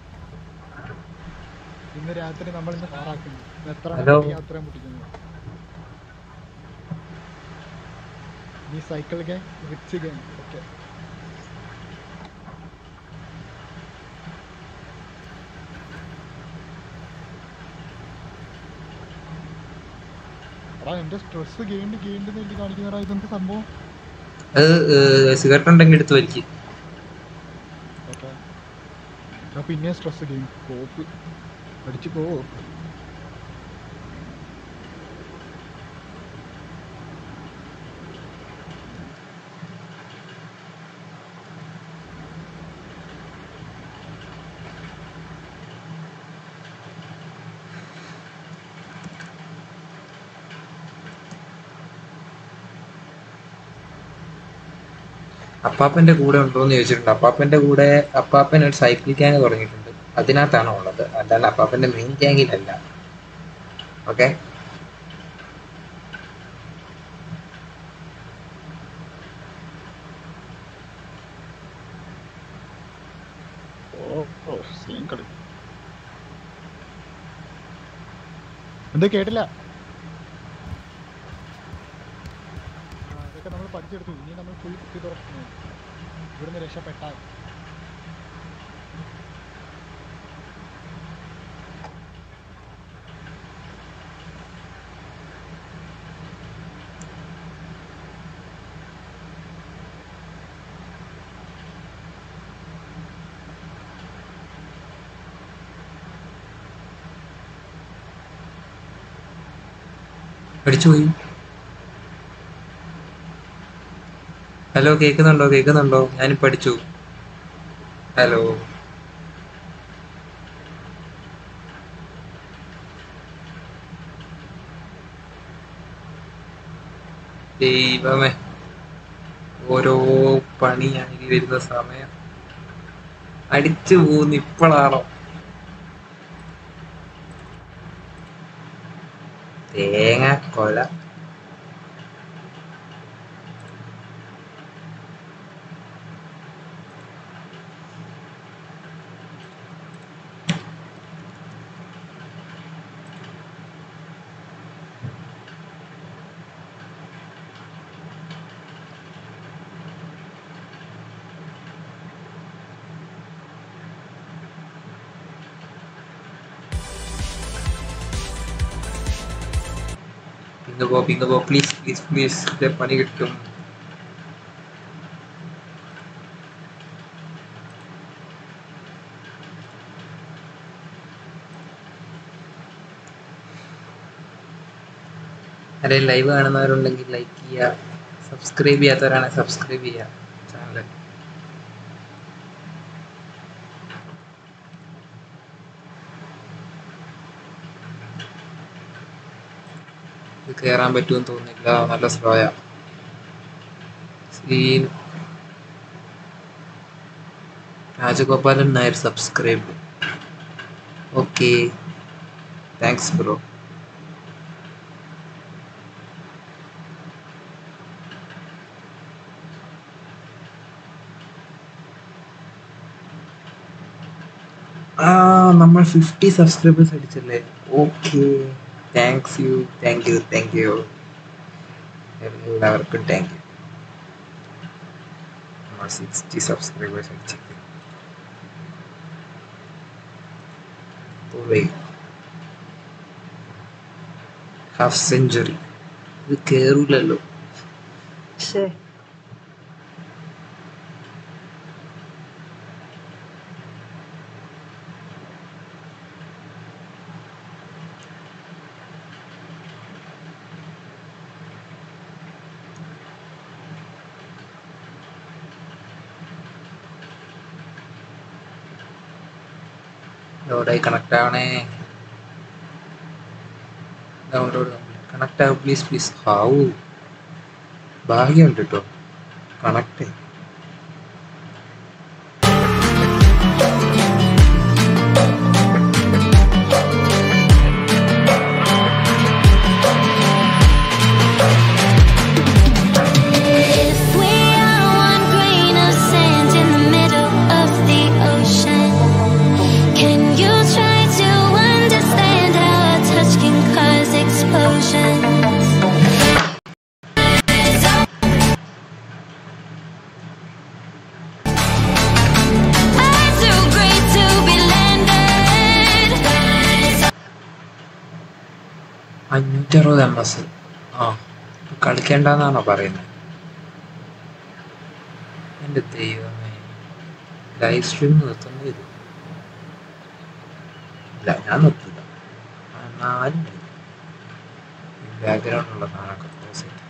ഇന്ന് രാത്രി നമ്മൾ ഇന്ന് കാറാക്കുന്നു ഇന്ന് എത്ര ഹലോ. യാത്രയും മുട്ടിക്കുന്നു ഈ cycle game rich game okay എടാ എന്റെ സ്ട്രെസ് ഗെയിൻഡ് ഗെയിൻഡ് എഴുതി കാണിക്കുന്നടാ ഇതെന്താ സംഭവം അത് സിഗരറ്റ് ഉണ്ടെങ്കിൽ എടുത്ത് വലിക്കും ഓക്കെ ഞാൻ പിന്നെ സ്ട്രെസ് ഗെയിം കോപ്പ് അടിച്ചു പോ അപ്പാപ്പന്റെ കൂടെ ഉണ്ടോന്ന് ചോദിച്ചിട്ടുണ്ട് അപ്പാപ്പന്റെ കൂടെ അപ്പാപ്പൻ ഒരു സൈക്കിൾ ഗ്യാങ് തുടങ്ങിയിട്ടുണ്ട് അതിനകത്താണ് ഉള്ളത് അല്ലാണ്ട് അപ്പാപ്പന്റെ മെയിൻ ഗ്യാങ്ങിലല്ല ഓക്കെ ഓ ഓ സീൻ കളി എന്താ കേട്ടില്ല ആ, ഇതൊക്കെ നമ്മൾ പഠിച്ചെടുത്തു ഇനി നമ്മൾ ഫുൾ കുത്തി തുറക്കുന്നു ഇവിടുന്ന് രക്ഷപ്പെട്ടാൽ പഠിച്ചുപോയി ഹലോ കേൾക്കുന്നുണ്ടോ കേൾക്കുന്നുണ്ടോ ഞാൻ പഠിച്ചു ഹലോ ദൈവമേ ഓരോ പണിയായി വരുന്ന സമയം അടിച്ചു പോകുന്നു ഇപ്പോഴാണോ തേങ്ങ കൊല ഇങ്ങ് പോ ഇങ്ങ് പോ പ്ലീസ് പ്ലീസ് പ്ലീസ് പണി കിട്ടും ആരെയും ലൈവ് കാണുന്നവരുണ്ടെങ്കിൽ ലൈക്ക് ചെയ്യുക സബ്സ്ക്രൈബ് ചെയ്യാത്തവരാണെങ്കിൽ സബ്സ്ക്രൈബ് ചെയ്യുക ചാനൽ ഇത് കയറാൻ പറ്റുമെന്ന് തോന്നുന്നില്ല നല്ല സ്ലോയാ scene Rajagopalan Nair subscribe okay thanks bro ആ നമ്മൾ ഫിഫ്റ്റി സബ്സ്ക്രൈബേഴ്സ് അടിച്ചല്ലേ okay thanks you thank you thank you എല്ലാവർക്കും താങ്ക് യു നമ്മൾ സിക്സ്റ്റി സബ്സ്ക്രൈബേഴ്സ് അടിച്ചിട്ട് ഹാഫ് സെഞ്ചുറി ഇത് കേറൂലല്ലോ ശേ ലോഡായി കണക്ട് ആവണേ ഡൗൺലോഡ് കണക്ട് ആവും പ്ലീസ് പ്ലീസ് ഹാവു ഭാഗ്യമുണ്ട് കേട്ടോ connect If we are one grain of sand in the middle of the ocean, can you try to understand how our touch can cause explosions? I'm too great to be landed. അഞ്ഞൂറ്ററുപത് M S ആ കളിക്കേണ്ടെന്നാണോ പറയുന്നത് എൻ്റെ ദൈവമേ live stream നിർത്തുന്നു ഇത് ഇല്ല ഞാൻ നിർത്തില്ല ആ, നാല് മണി ബാക്ക്ഗ്രൗണ്ടിലുള്ള സാധനമൊക്കെ ക്ലോസ് ചെയ്തു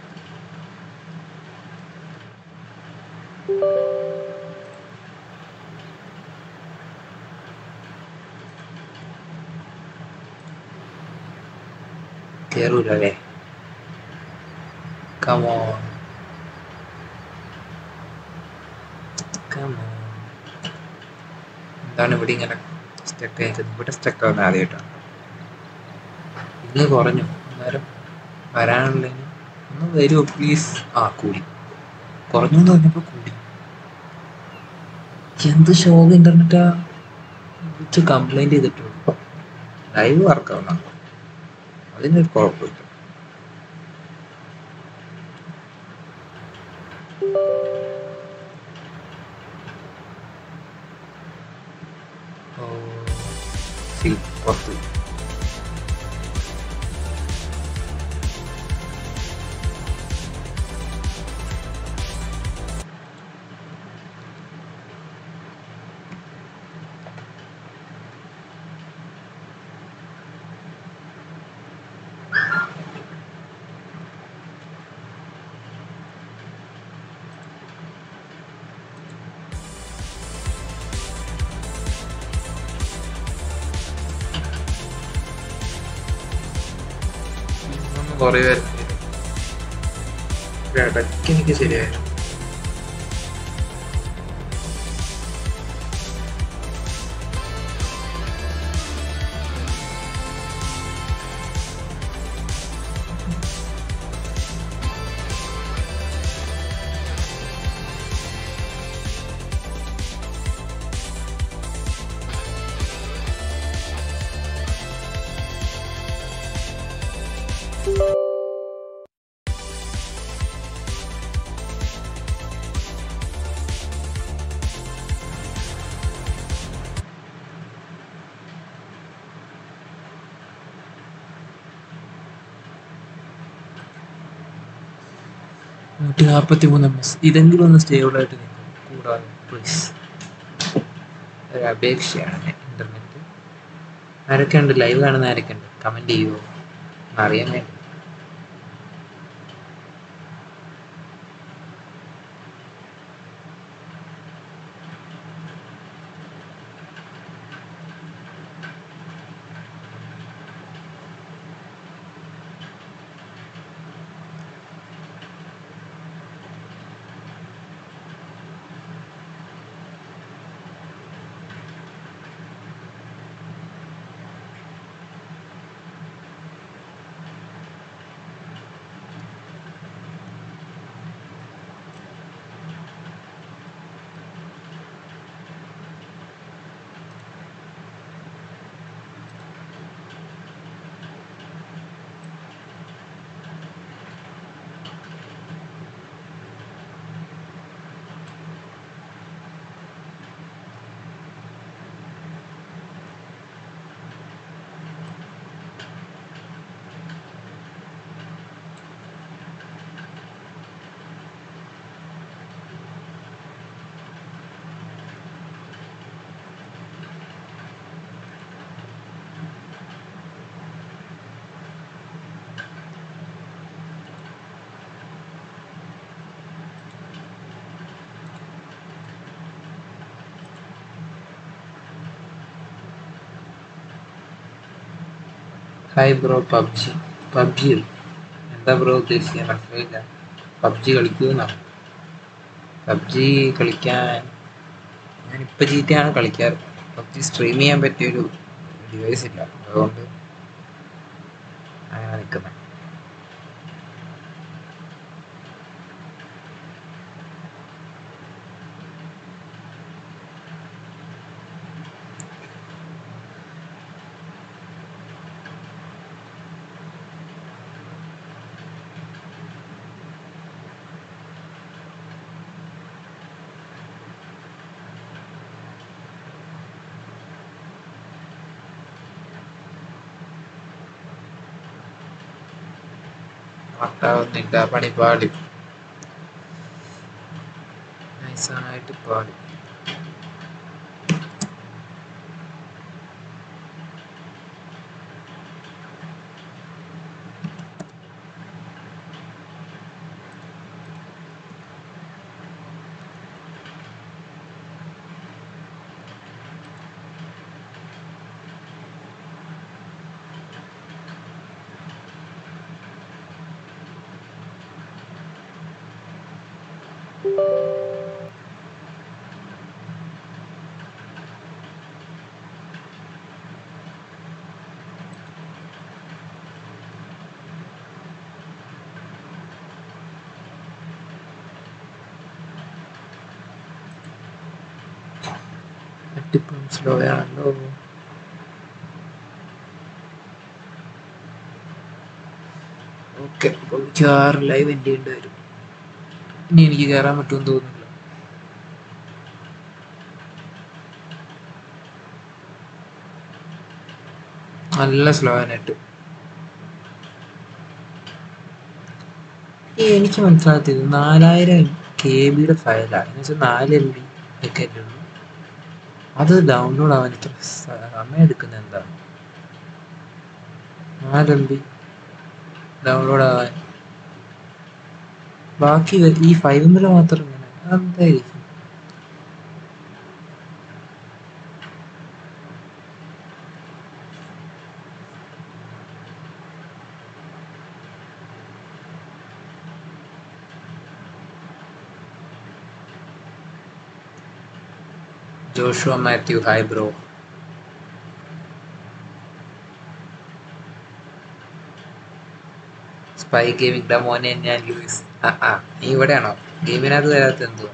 കേറൂല അല്ലേ കമോ കമോ എന്താണ് ഇവിടെ ഇങ്ങനെ സ്റ്റക്ക് ആയിരിക്കുന്നത് ഇവിടെ സ്റ്റക്ക് ആവുന്ന ആദ്യമായിട്ടാണ് ഇന്ന് കുറഞ്ഞു അന്നേരം വരാനുള്ളതിന് ഒന്ന് വരുമോ പ്ലീസ് ആ കൂടി കുറഞ്ഞു എന്ന് പറഞ്ഞപ്പോൾ കൂടി എന്ത് ഷോക്ക് ഇന്റർനെറ്റാ വിളിച്ച് കംപ്ലൈന്റ് ചെയ്തിട്ടുള്ളൂ ലൈവ് വർക്കാവുന്ന അതിനൊരു കുഴപ്പമില്ല ഓ സി പുറത്ത് ഒന്ന് കുറേ പേര് ഇടയ്ക്ക് എനിക്ക് ശരിയായിരുന്നു നൂറ്റി നാൽപ്പത്തി മൂന്ന് എം എസ് ഇതെങ്കിലും ഒന്ന് സ്റ്റേബിൾ ആയിട്ട് നിൽക്കും കൂടാതെ പ്ലീസ് ഒരു അപേക്ഷയാണ് ഇന്റർനെറ്റ് ആരൊക്കെ ഉണ്ട് ലൈവ് കാണുന്ന ആരൊക്കെ ഉണ്ട് കമന്റ് ചെയ്യുമോ അറിയാൻ വേണ്ടി ഹായ് ബ്രോ പബ്ജി പബ്ജി എന്താ ബ്രോ ഉദ്ദേശിക്കാൻ മനസ്സിലായില്ല പബ്ജി കളിക്കുമെന്നാണ് പബ്ജി കളിക്കാൻ ഞാനിപ്പോൾ ജി ടി ആണ് കളിക്കാറ് പബ്ജി സ്ട്രീം ചെയ്യാൻ പറ്റിയൊരു ഡിവൈസ് ഇല്ല അതുകൊണ്ട് അങ്ങനെ നിൽക്കുന്നത് ഉണ്ടാവുന്നില്ല പണി പാടി നൈസായിട്ട് പാടി നെറ്റിപ്പം സ്ലോ ആണല്ലോ ഓക്കെ മിക്കവാറും ലൈവ് എൻ്റെ ഉണ്ട് വരും ഇനി എനിക്ക് കയറാൻ പറ്റുമെന്ന് തോന്നുന്നില്ല നല്ല സ്ലോ നെറ്റ് എനിക്ക് മനസ്സിലാകത്തില്ല നാലായിരം കെ ബിയുടെ ഫയലാണ് എന്ന് വെച്ചാൽ നാല് എം ബി ഒക്കെ അല്ലേ ഉള്ളൂ അത് ഡൗൺലോഡ് ആവാൻ ഇത്ര സമയം എടുക്കുന്നത് എന്താണ് നാല് എം ബി ഡൗൺലോഡ് ആവാൻ ബാക്കി ഇത് ഈ ഫൈവ് എമ്മിൽ മാത്രം ഇങ്ങനെ എന്തായിരിക്കും Joshua Mathew hi bro spy gaming മോനെ ഞാൻ ലൂയിസ് ആ ആ നീ ഇവിടെയാണോ ഗെയിമിനകത്ത് വരാത്ത എന്തുവാ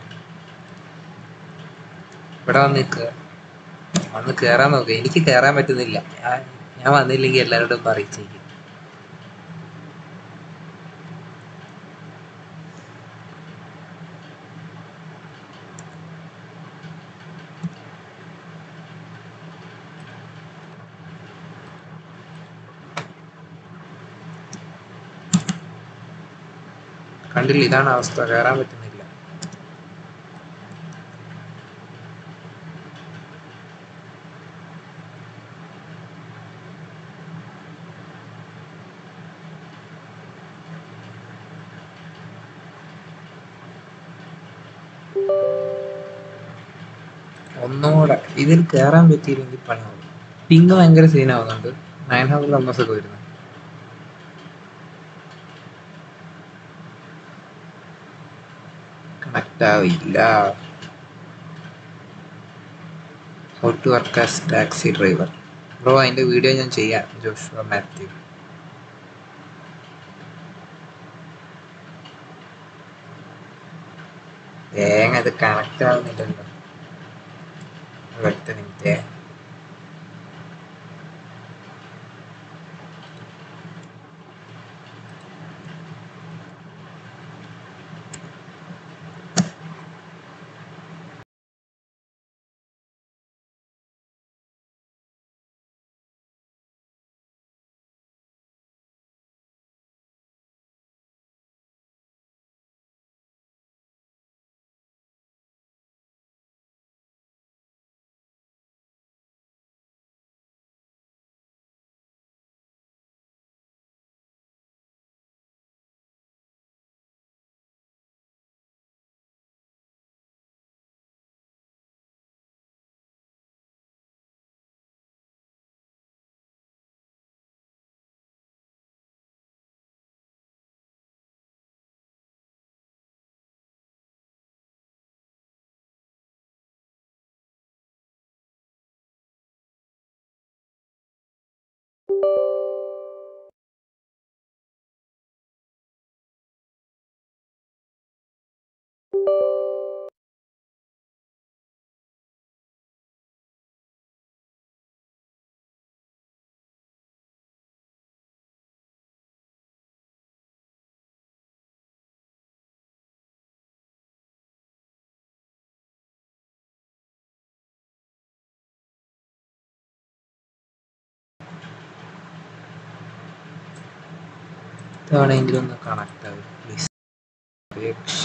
ഇവിടെ വന്ന് നിൽക്കുക വന്ന് കയറാൻ നോക്കുക എനിക്ക് കയറാൻ പറ്റുന്നില്ല ഞാൻ ഞാൻ വന്നില്ലെങ്കിൽ എല്ലാവരോടും പറയിച്ചേക്കും കണ്ടില്ല ഇതാണ് അവസ്ഥ കയറാൻ പറ്റുന്നില്ല ഒന്നുകൂടെ ഇതിൽ കയറാൻ പറ്റിയില്ലെങ്കിൽ പണിയാവും പിങ് ഭയങ്കര സീനാവുന്നുണ്ട് നയൻ ഹൺഡ്രഡ് എം എസ് ഒക്കെ വരുന്നത് കണക്ട് ആവില്ല how to work as taxi driver bro അതിന്റെ വീഡിയോ ഞാൻ ചെയ്യാം ജോഷുവ മാത്യു തേങ്ങ ഇത് കണക്ട് ആവുന്നില്ലല്ലോ ഒറ്റ മിനിറ്റ് ഇതവണെങ്കിലും ഒന്ന് കണക്ട് ആവും പ്ലീസ് അപേക്ഷ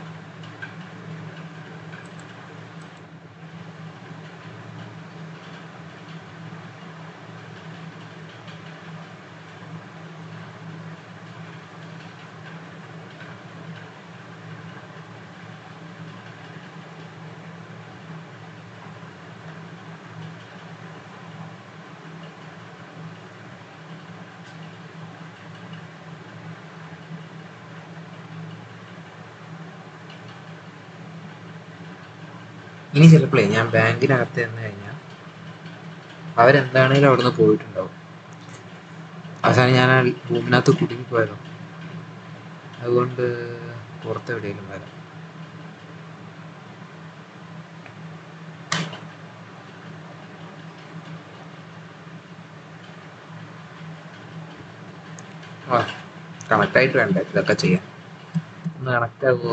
ഇനി ചിലപ്പോഴേ ഞാൻ ബാങ്കിനകത്ത് ചെന്ന് കഴിഞ്ഞാൽ അവരെന്താണേലും അവിടുന്ന് പോയിട്ടുണ്ടാവും അവസാനം ഞാൻ ആ റൂമിനകത്ത് കുടുങ്ങിപ്പോയതോ അതുകൊണ്ട് പുറത്ത് എവിടെയെങ്കിലും വരാം ആ കണക്ട് ആയിട്ട് വേണ്ട ഇതൊക്കെ ചെയ്യാൻ ഒന്ന് കണക്ട് ആകുമോ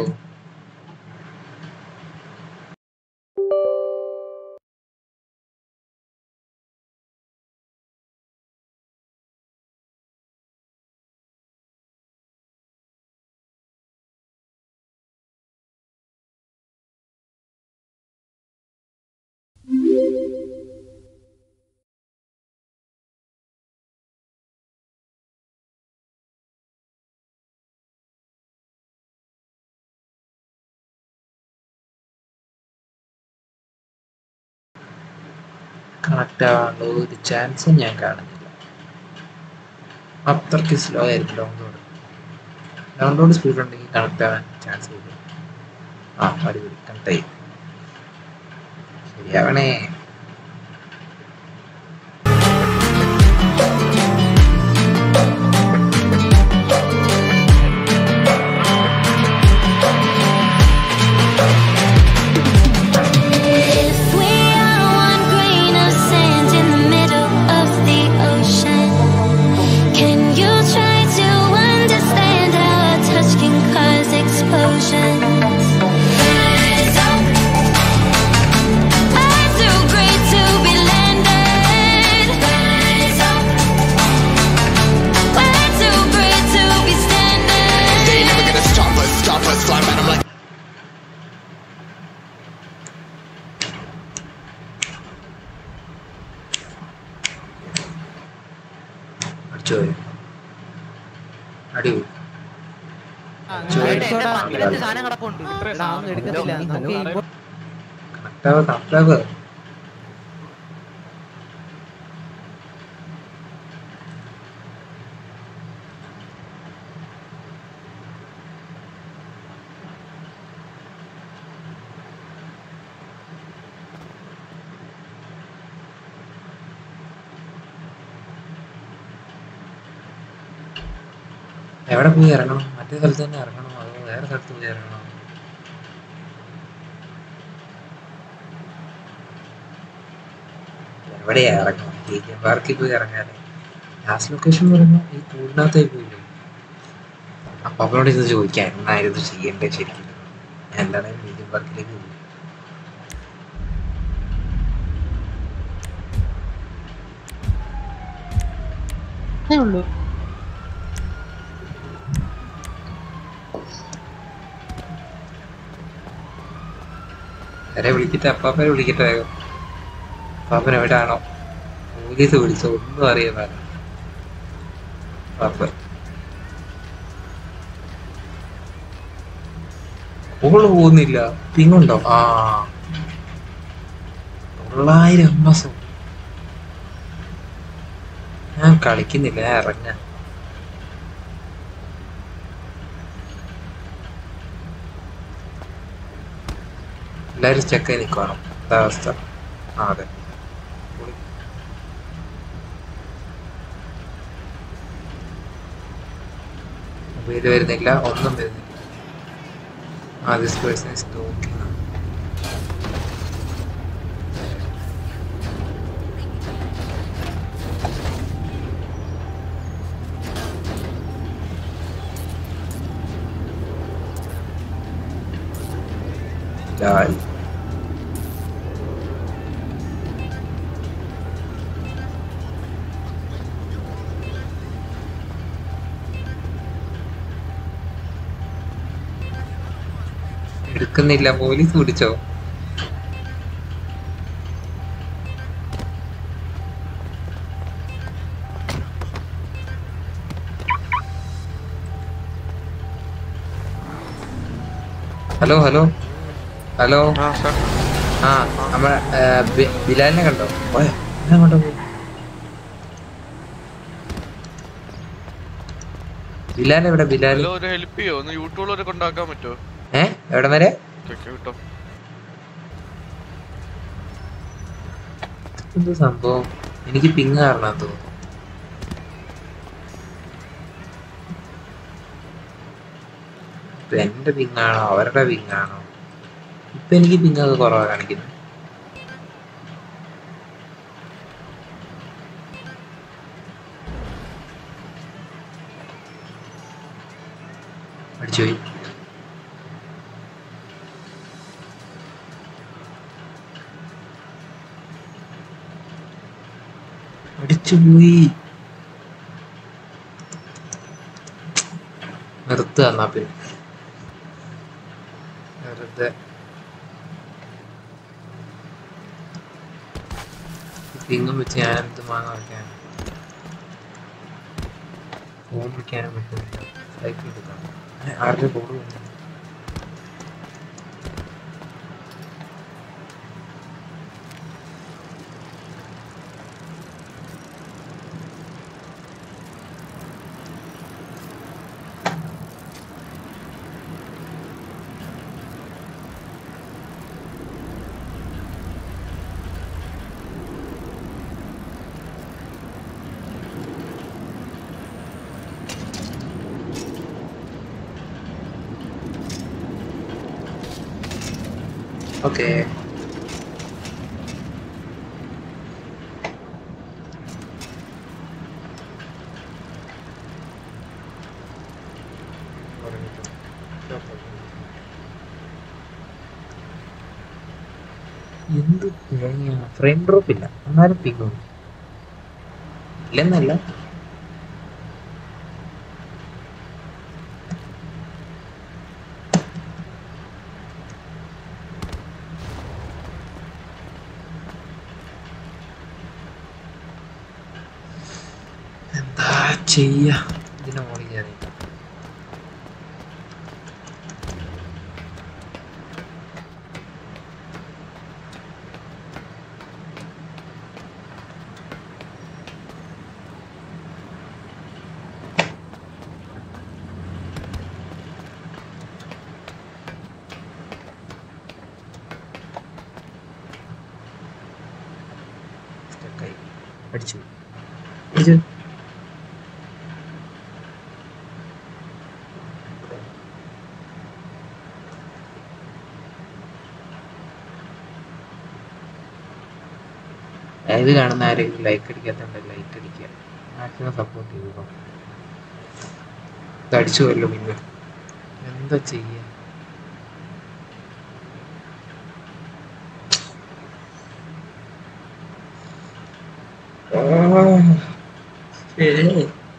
കണക്ട് ആവാനുള്ള ഒരു ചാൻസും ഞാൻ കാണുന്നില്ല അത്രയ്ക്ക് സ്ലോ ആയിരിക്കും ഡൗൺലോഡ് ഡൗൺലോഡ് സ്പീഡ് ഉണ്ടെങ്കിൽ കണക്ട് ആവാൻ ചാൻസ് കൂടുതൽ ആ അടിപൊളി കണക്ട് ആയി ശരിയാവണേ If we are one grain of sand in the middle of the ocean, can you try to understand how a touch can cause explosions? Rise up, I threw അടിപൊളി എന്റെ പത്തിലഞ്ച് സാധനം കിടപ്പുണ്ട് എടാ ഒന്നും എടുക്കത്തില്ല നമുക്ക് ഇമ്പോ- കണക്റ്റാവ് കണക്റ്റാവ് എവിടെ പോയി ഇറങ്ങണം മറ്റേ സ്ഥലത്ത് തന്നെ ഇറങ്ങണോ അതോ വേറെ സ്ഥലത്ത് പോയി ഇറങ്ങണോ എവിടെയാ ഇറങ്ങണം ടീച്ചർ പാർക്കിൽ പോയി ഇറങ്ങാനേ ലാസ്റ്റ് ലൊക്കേഷൻ പറയുമ്പോൾ ഈ കൂടിനകത്തായി പോയില്ലേ അപ്പൊ അവനോട് ഇത് ചോദിക്കാം എന്നായിരുന്നു ചെയ്യേണ്ടത് ശരിക്കും ഞാൻ എന്താണെങ്കിലും മീഡിയം പാർക്കിലേക്ക് പോയി വരെ വിളിക്കട്ടെ അപ്പാപ്പനെ വിളിക്കട്ടെ വേഗം അപ്പാപ്പൻ എവിടെയാണോ പോലീസ് വിളിച്ചോ ഒന്നും അറിയാൻ പാടില്ല അപ്പാപ്പൻ കോള് പോകുന്നില്ല പിങ്ങുണ്ടോ ആ തൊള്ളായിരം എം എസ് ഞാൻ കളിക്കുന്നില്ല ഞാൻ ഇറങ്ങാൻ എല്ലാരും ചെക്കായി നിൽക്കണം എന്താ അവസ്ഥ ആ അതെ പൊളി. മൊബൈൽ വരുന്നില്ല ഒന്നും വരുന്നില്ല ആ this person is talking Die. എടുക്കുന്നില്ല പോലീസ് പിടിച്ചോ ഹലോ ഹലോ ഹലോ ആ സാർ ആ നമ്മളെ ഏ, ബി- ബിലാലിനെ കണ്ടോ പോയോ എന്നെ കൊണ്ടോ പോയി ബിലാൽ എവിടെ ബിലാൽ ഹലോ ഒരു ഹെൽപ്പ് ചെയ്യോ ഒന്ന് യൂട്യൂബിൽ വരെ കൊണ്ടാക്കാൻ പറ്റുമോ ഏ എവിടെ വരെ ഓക്കെ വിട്ടോ എന്ത് സംഭവം എനിക്ക് പിങ് കാരണം തോന്നുന്നു ഇപ്പൊ എന്റെ പിങ്ങാണോ അവരുടെ പിങ്ങാണോ ഇപ്പൊ എനിക്ക് പിങ്ങൊക്കെ കുറവാ കാണിക്കുന്നത് അടിച്ചുപോയി അടിച്ചുപോയി നിർത്തുക എന്നാ പിന്നെ വെറുതെ പിങ്ങും വെച്ച് ഞാൻ എന്ത് മാങ്ങ വയ്ക്കാൻ ഫോൺ വിളിക്കാനും പറ്റുന്നില്ല സൈക്കിൾ എടുക്കണം ഏ, ആരുടെ കോള് വന്നു ഓക്കെ എന്ത് ഫ്രെയിം ഡ്രോപ്പ് ഇല്ല എന്നാലും പിങ്ങും ഇല്ലെന്നല്ല എന്താ ചെയ്യ ഇതിനെ മോളിൽ കയറി അടിച്ചു അടിച്ചു ഇത് കാണുന്ന ആരെങ്കിലും ലൈക്ക് അടിക്കാത്തതുണ്ട് ലൈക്ക് അടിക്കുക മാക്സിമം സപ്പോർട്ട് ചെയ്തു ഇത് അടിച്ചു കൊല്ലോ പിന്നെ എന്താ ചെയ്യാ ശരി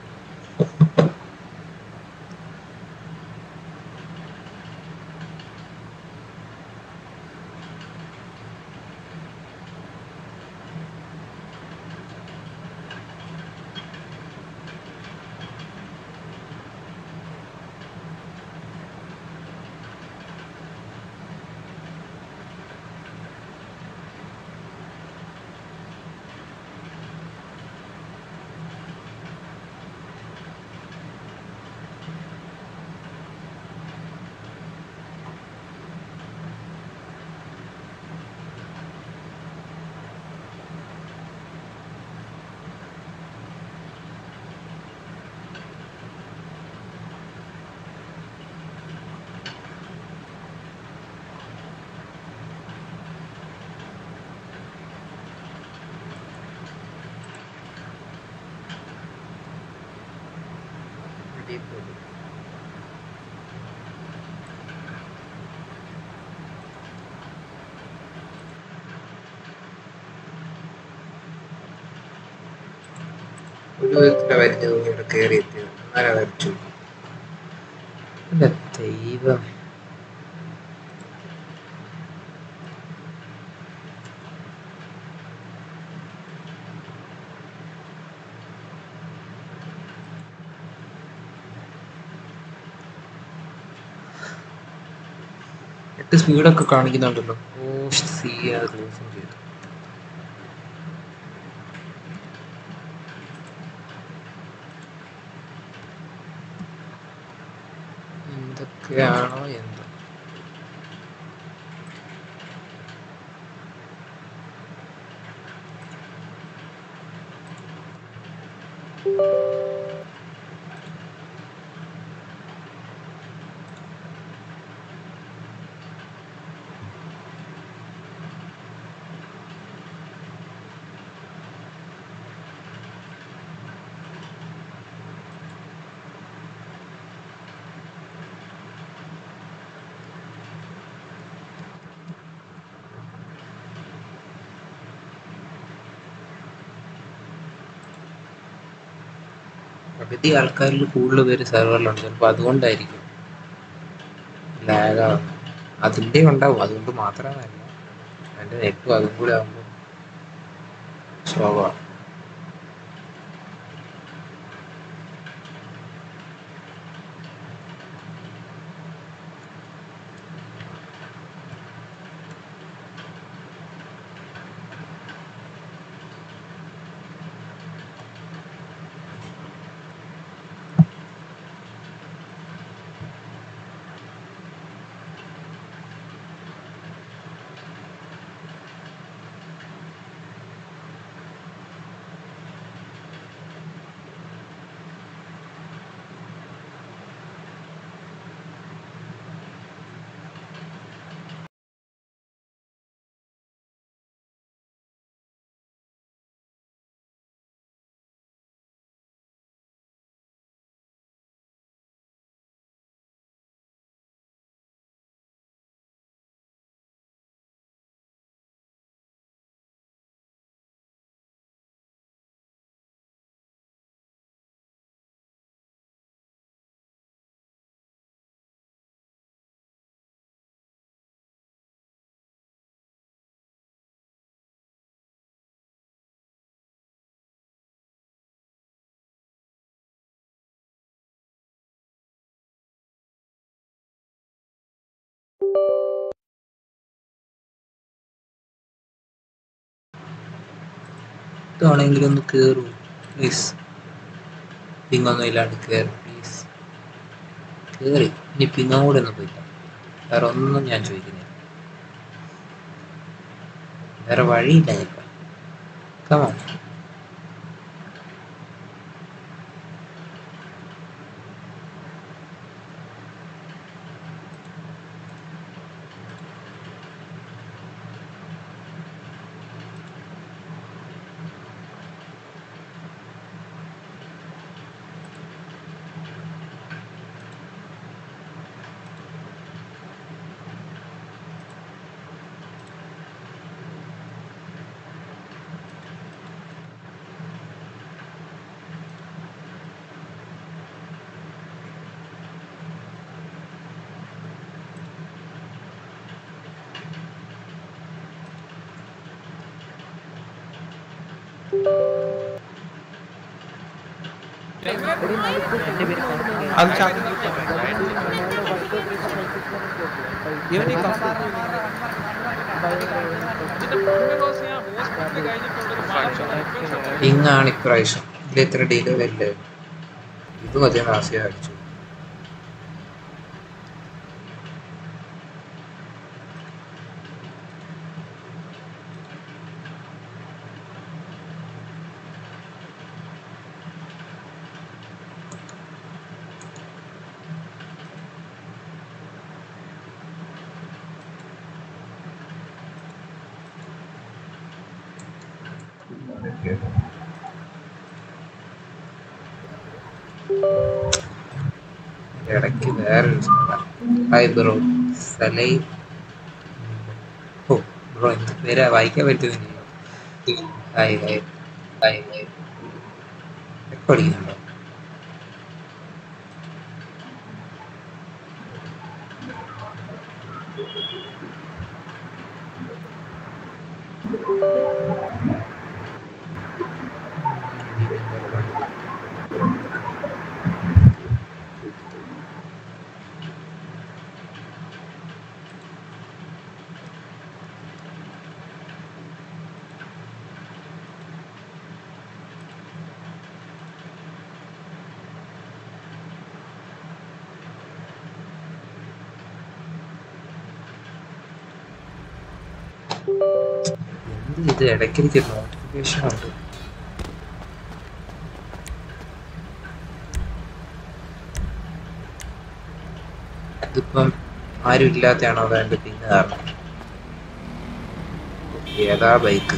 അടിപൊളി ഒരു വിധത്തിലെ വരിഞ്ഞ തുണി ഇവിടെ കയറി എത്തിയത് എന്നാലും വരച്ചു എന്റെ ദൈവം എട്ട് സ്പീഡൊക്കെ കാണിക്കുന്നുണ്ടല്ലോ ഓ സി അത് ക്ലോസും ചെയ്തു എന്തൊക്കെയാണോ എന്തോ പകുതി ആൾക്കാരിൽ കൂടുതൽ പേര് സെർവറിലുണ്ട് ചിലപ്പോൾ അതുകൊണ്ടായിരിക്കും ലാഗാവുന്നത് അതിൻ്റെ ഉണ്ടാവും അതുകൊണ്ട് മാത്രമല്ല എൻ്റെ നെറ്റും അതും കൂടെ ആകുമ്പോൾ ശോഭമാണ് ഇതാണെങ്കിലും ഒന്ന് കയറൂ പ്ലീസ് പിങ്ങൊന്നും ഇല്ലാണ്ട് കയറി പ്ലീസ് കയറി ഇനി പിങ്ങും കൂടെ ഒന്നും പോയില്ല വേറെ ഒന്നും ഞാൻ ചോദിക്കുന്നില്ല വേറെ വഴിയില്ല ഇപ്പം കമാ അത് ചാ- ഇവൻ ഈ കഫ് ഇങ്ങാണ് ഇപ്രാവശ്യം ഇതിൽ എത്ര ഡീല് വരില്ല ഇത് മതി നാസിയ അടിച്ചു ഇടയ്ക്ക് വേറൊരു ഹായ് ബ്രോ സലൈ ഓ ബ്രോ എന്ത് പേരാ വായിക്കാൻ പറ്റുന്നില്ല ഹായ് ഹായ് ഹായ് ഹായ് എപ്പോ അടിക്കുന്നുണ്ടോ എന്ത് ഇത് ഇടയ്ക്കിടയ്ക്ക് നോട്ടിഫിക്കേഷൻ ഉണ്ട് ഇതിപ്പം ആരും ഇല്ലാത്തയാണോ അതായത് പിന്നെ കാരണം ഏതാ ബൈക്ക്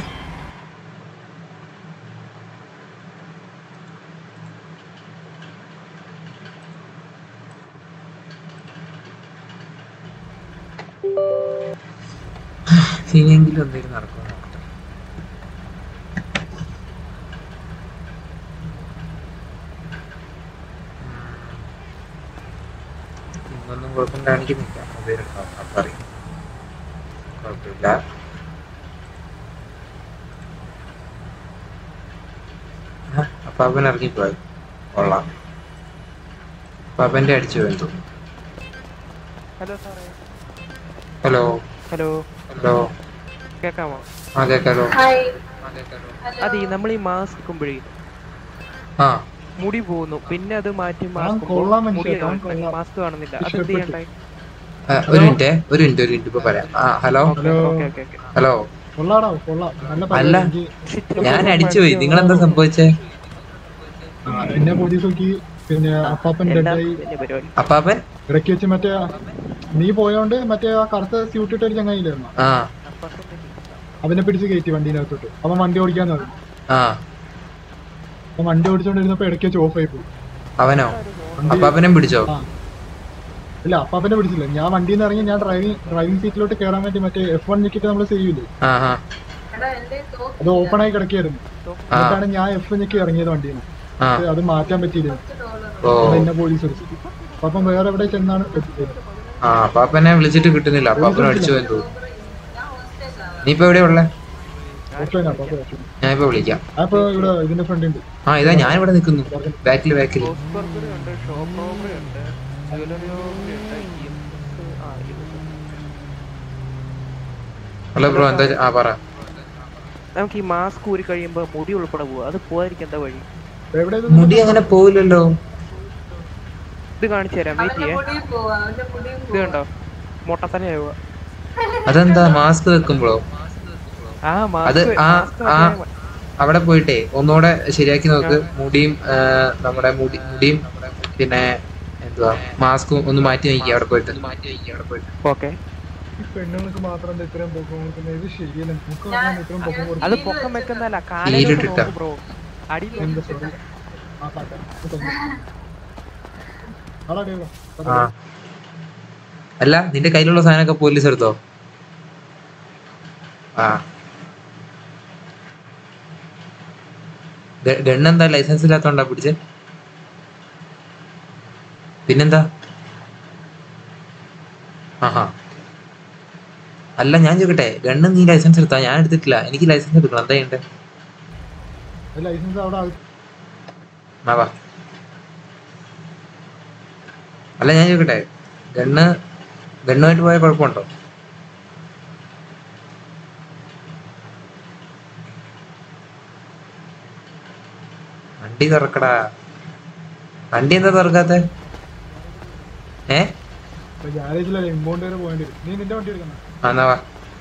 ഇനിയെങ്കിലും എന്തെങ്കിലും നടക്കുമോ നോക്കട്ടെ ഇന്നൊന്നും കുഴപ്പം കാണിക്കുന്നില്ല മൊബൈൽ എടുക്കാം അപ്പം അറിയാം കുഴപ്പമില്ല ആ, അപ്പാപ്പൻ ഇറങ്ങിപ്പോയി കൊള്ളാം അപ്പാപ്പൻ്റെ അടിച്ചു പോയെന്ന് തോന്നുന്നു ഹലോ സാറേ ഹലോ ഹലോ ഹലോ കേക്കാമോ ആ കേക്കാലോ അതെ നമ്മൾ ഈ മാസ്ക് വെക്കുമ്പോഴേ ആ മുടി പോകുന്നു പിന്നെ അത് മാറ്റി അവൻ കൊള്ളാം മാസ്ക് മനുഷ്യ, അവൻ കൊള്ളാം. മാസ്ക് കാണുന്നില്ല അത് എന്ത് ഇഷ്ടപ്പെട്ടു. ചെയ്യണ്ടേ ആ, ഒരു മിനിറ്റ് ഒരു മിനിറ്റ് ഒരു മിനിറ്റ് ഇപ്പൊ പറയാം ആ hello hello okay okay okay hello കൊള്ളാടാ കൊള്ളാം നല്ല അല്ല. പരിപാടി. എനിക്ക് ഞാൻ അടിച്ചു പോയി നിങ്ങൾ എന്താ സംഭവിച്ചേ ആ, എന്നെ പോലീസ് നോക്കി പിന്നെ അപ്പാപ്പൻ ഡെഡായി എല്ലാവർക്കും വലിയ പരിപാടി അപ്പാപ്പൻ ഇടയ്ക്ക് വെച്ച് മറ്റേ ആ- നീ പോയോണ്ട് മറ്റേ ആ കറുത്ത സ്യൂട്ട് ഇട്ട ഒരു ചങ്ങായില്ലായിരുന്നു ആ അവനെ പിടിച്ച് കയറ്റി വണ്ടീനകത്തോട്ട് അവൻ വണ്ടി ഓടിക്കാന്ന് പറഞ്ഞു ആ അവൻ വണ്ടി ഓടിച്ചോണ്ടിരുന്നപ്പോ ഇടയ്ക്ക് വെച്ച് ഓഫ് ആയി പോയി അവനോ വണ്ടി- അപ്പാപ്പനും പിടിച്ചോ ആ. ഇല്ല അപ്പാപ്പനെ പിടിച്ചില്ല ഞാൻ വണ്ടിയിൽ നിന്ന് ഇറങ്ങി ഞാൻ ഡ്രൈവിംഗ് ഡ്രൈവിംഗ് സീറ്റിലോട്ട് കയറാൻ വേണ്ടി മറ്റേ എഫ് വൺ ഞെക്കിട്ട് നമ്മൾ ചെയ്യൂലേ ആ ആ അത് ഓപ്പൺ ആയി കിടക്കായിരുന്നു ആ എന്നിട്ടാണ് ഞാൻ എഫ് ഞെക്കി ഇറങ്ങിയത് വണ്ടിയിൽ നിന്ന് ആ അത് മാറ്റാൻ പറ്റിയില്ല ഓ അപ്പൊ എന്നെ പോലീസ് പിടിച്ചു അപ്പം വേറെ എവിടെ ചെന്നാണ് എത്തിയത് ആ അപ്പാപ്പനെ വിളിച്ചിട്ട് കിട്ടുന്നില്ല അപ്പാപ്പനെ അടിച്ചു പോയെന്ന് തോന്നുന്നു നീ ഇപ്പൊ എവിടെയാ ഉള്ളേ ഓഫ്ലൈനാ അപ്പാപ്പ ഓഫ്ലൈൻ ഞാൻ ഇപ്പൊ വിളിക്കാം അപ്പൊ ഇവിടെ ഇതിന്റെ ഫ്രണ്ട് ഉണ്ട് ആ ഇതാ ഞാൻ ഇവിടെ നിൽക്കുന്നു ബാക്കിൽ ബാക്കിൽ പോസ്റ്റ് ബർഗറി ഉണ്ട് ഷോപ്പ് റോബറി ഉണ്ട് ജ്വല്ലറി റോബറി ഉണ്ട് EMS, ആ, ഇത്. ഹലോ ബ്രോ എന്താ ആ പറ നമുക്ക് ഈ മാസ്ക് ഊരി കഴിയുമ്പോ മുടി ഉൾപ്പെടെ പോവാ അത് പോകാതിരിക്കാൻ എന്താ വഴി എവിടെ ഇത് മുടി അങ്ങനെ പോവില്ലല്ലോ ഇത് കാണിച്ചു തരാം വെയിറ്റ് ചെയ്യേ ഇത് കണ്ടോ മൊട്ടത്തന്നെ ആവുക അതെന്താ മാസ്ക് വെക്കുമ്പോഴോ ആ അത് മാസ്ക് ആ മാസ്ക് ആ വെക്കാൻ- അവിടെ പോയിട്ടേ ഒന്നുകൂടെ ശരിയാക്കി നോക്ക് മുടിയും ആ, നമ്മുടെ മുടി മുടിയും പിന്നെ എന്തുവാ മാസ്കും ഒന്ന് മാറ്റി നോക്കി അവിടെ പോയിട്ട് ഓക്കെ ഈ പെണ്ണുങ്ങൾക്ക് മാത്രം എന്താ ഇത്രയും പൊക്കം കൊടുക്കുന്നത് ഇത് ശരിയല്ല നമുക്ക് പറഞ്ഞാൽ ഇത്രയും പൊക്കം അത് കൊടുക്കുന്നത് പൊക്കം വെക്കുന്നല്ല കീഴിലിട്ടിട്ടാ. കാലിലോട്ട് ബ്രോ അടി എന്താ sorry. ആ പാട്ടാ ഇത് തന്നെ. ആടാ ഡേവിഡാ. ആ അല്ല നിന്റെ കയ്യിലുള്ള സാധനമൊക്കെ പോലീസ് എടുത്തോ ആ ഗണ്ണെന്താ ലൈസൻസ് ഇല്ലാത്തോണ്ടാ പിടിച്ചേ പിന്നെന്താ ആഹാ അല്ല ഞാൻ ചോദിക്കട്ടെ ഗണ്ണ് നീ ലൈസൻസ് എടുത്താ ഞാൻ എടുത്തിട്ടില്ല എനിക്ക് ലൈസൻസ് എടുക്കണം എന്താ ചെയ്യണ്ടേ ലൈസൻസ് അവിടെ ആൾ- ആ വാ അല്ല ഞാൻ ചോദിക്കട്ടെ ഗണ്ണ് ഗണ്ണുമായിട്ട് പോയ കുഴപ്പമുണ്ടോ വണ്ടി തുറക്കടാ വണ്ടി എന്താ തുറക്കാത്തെ ഏ ഗ്യാരേജിലല്ലേ ഇമ്പോണ്ട് വരെ പോകേണ്ടി വരും നീ നിന്റെ വണ്ടി എടുക്കണം ആ, എന്നാ വാ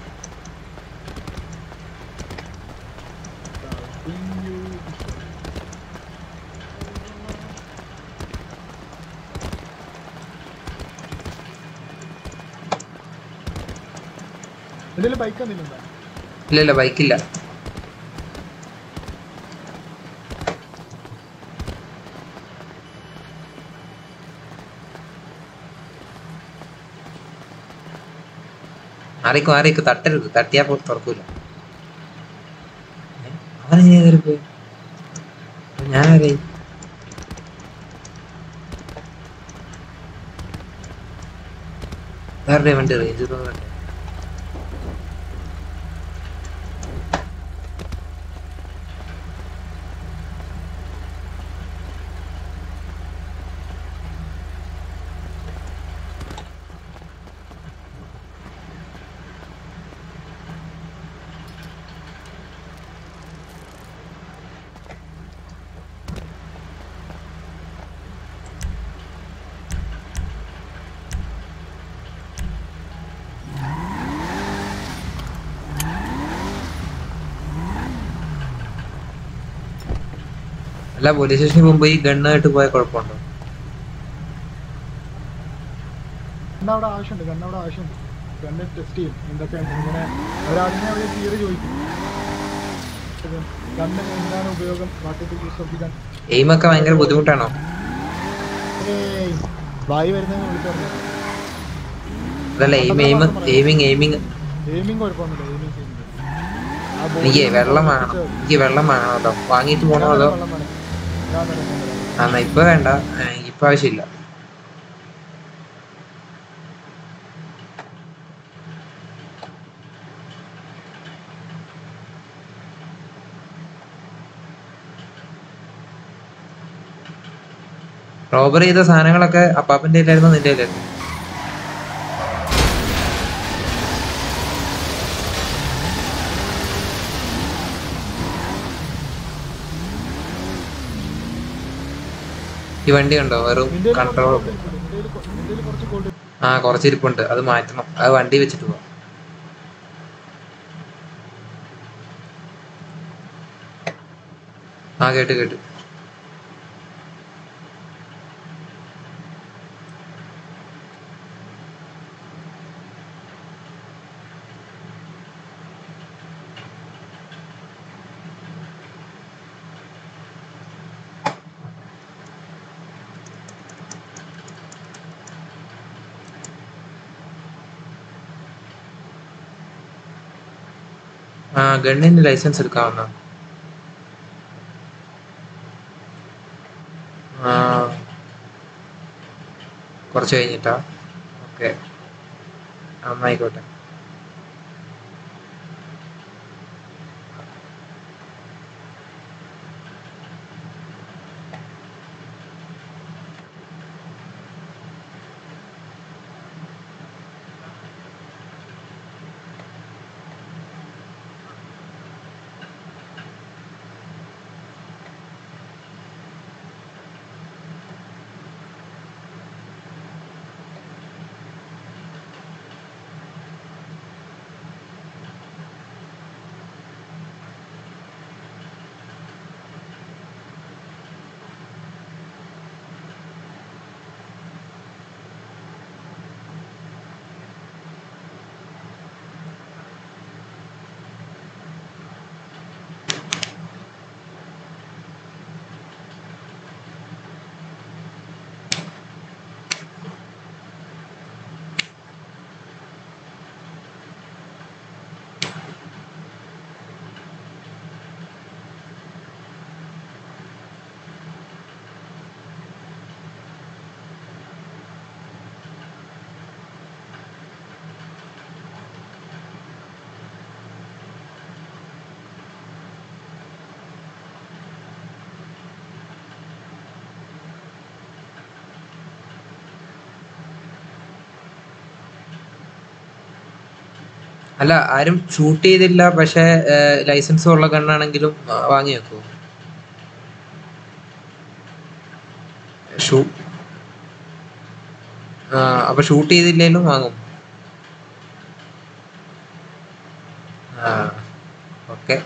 എന്തെങ്കിലും ബൈക്ക് എന്തെങ്കിലും ഇല്ല ഇല്ല ബൈക്കില്ല ആരേക്കും ആരേക്കും തട്ടരുത് തട്ടിയാ പോ തുറക്കൂല ഏ? അവനെങ്ങനെയാ കയറിപ്പോയി ഞാനാരേ വേറെ വണ്ടി റേഞ്ച് തോന്നട്ടെ അല്ല പോലീസ് സ്റ്റേഷനിൽ പോകുമ്പോ ഈ ഗണ്ണായിട്ട് പോയ കുഴപ്പമുണ്ടോ ഗണ്ണ് അവിടെ ആവശ്യമുണ്ട് ഗണ്ണ് അവിടെ ആവശ്യമുണ്ട് ഗണ്ണ് ടെസ്റ്റ് ചെയ്യും എന്തൊക്കെയാണ് ഇങ്ങനെ അവരാദ്യമേ അവർ തിയറി ചോദിക്കും ഗണ്ണ് എന്താണ് ഉപയോഗം what is use of the gun എയിമൊക്കെ ഭയങ്കര ബുദ്ധിമുട്ടാണോ ഏയ് വായി വരുന്നതെന്ന് വിളിച്ചു പറഞ്ഞു അതല്ല aim aim aiming aiming aiming കുഴപ്പമൊന്നുമില്ല എയിമിങ് ചെയ്യുന്നത് ആ ball എനിക്ക് വെള്ളം ല് വേണം വെച്ച് എനിക്ക് വെള്ളം വേണം കേട്ടോ വാങ്ങിയിട്ട് പോണോ ഞാൻ അതോ വെള്ളം വേണം. ഞാൻ തരാം, ഞാൻ തരാം. ആ എന്നാ ഇപ്പൊ വേണ്ട ആ, ഇപ്പൊ ആവശ്യമില്ല റോബർ ചെയ്ത സാധനങ്ങളൊക്കെ അപ്പാപ്പന്റെ കയ്യിലായിരുന്നു നിന്റെ കയ്യിലായിരുന്നു ഈ വണ്ടി ഉണ്ടോ വെറും നിന്റെ കയ്യില് കൺട്രോൾ കുറച്ച് gold ഇരിപ്പുണ്ട്. നിന്റെ കയ്യില് കൊ- നിന്റെ കയ്യില് കുറച്ച് gold ആ കുറച്ച് ഇരിപ്പുണ്ട് അത് മാറ്റണം അത് വണ്ടി വെച്ചിട്ട് പോവാം ആ കേട്ട് കേട്ട് ആ ഗണ്ണിന്റെ ലൈസൻസ് എടുക്കാവുന്ന ആ കുറച്ച് കഴിഞ്ഞിട്ടാ ഓക്കെ നന്നായിക്കോട്ടെ അല്ല ആരും ഷൂട്ട് ചെയ്തില്ല പക്ഷെ ലൈസൻസ് ഉള്ള ഗണ്ണാണെങ്കിലും ആ, വാങ്ങി വെക്കുമോ ഷൂ ആ അപ്പൊ ഷൂട്ട് ചെയ്തില്ലേലും വാങ്ങും ആ ഓക്കെ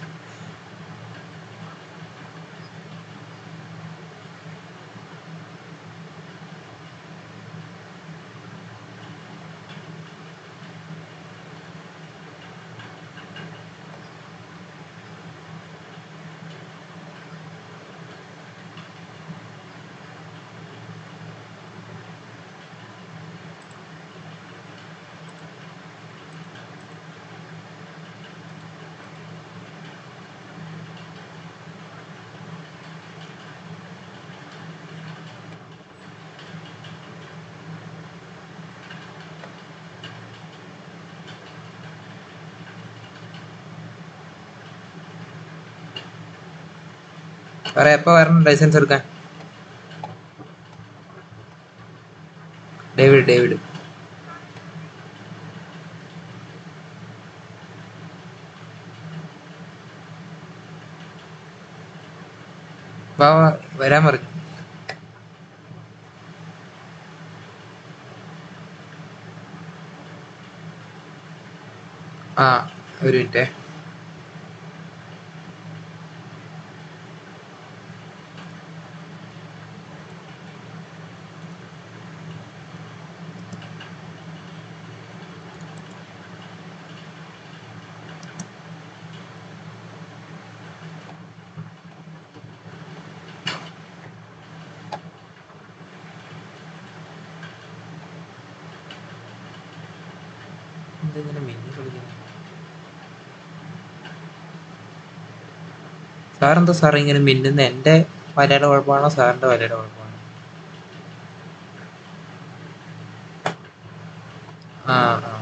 പറ എപ്പോ വരണം ലൈസൻസ് എടുക്കാൻ ഡേവിഡ് ഡേവിഡ് വാ വാ വരാൻ പറഞ്ഞു ആ ഒരു മിനിറ്റേ എന്തിങ്ങനെ മിന്നി കളിക്കുന്നു സാറെന്താ സാറേ ഇങ്ങനെ മിന്നുന്ന എന്റെ വലയുടെ കുഴപ്പമാണോ സാറിന്റെ വലയുടെ കുഴപ്പമാണോ ആ ആ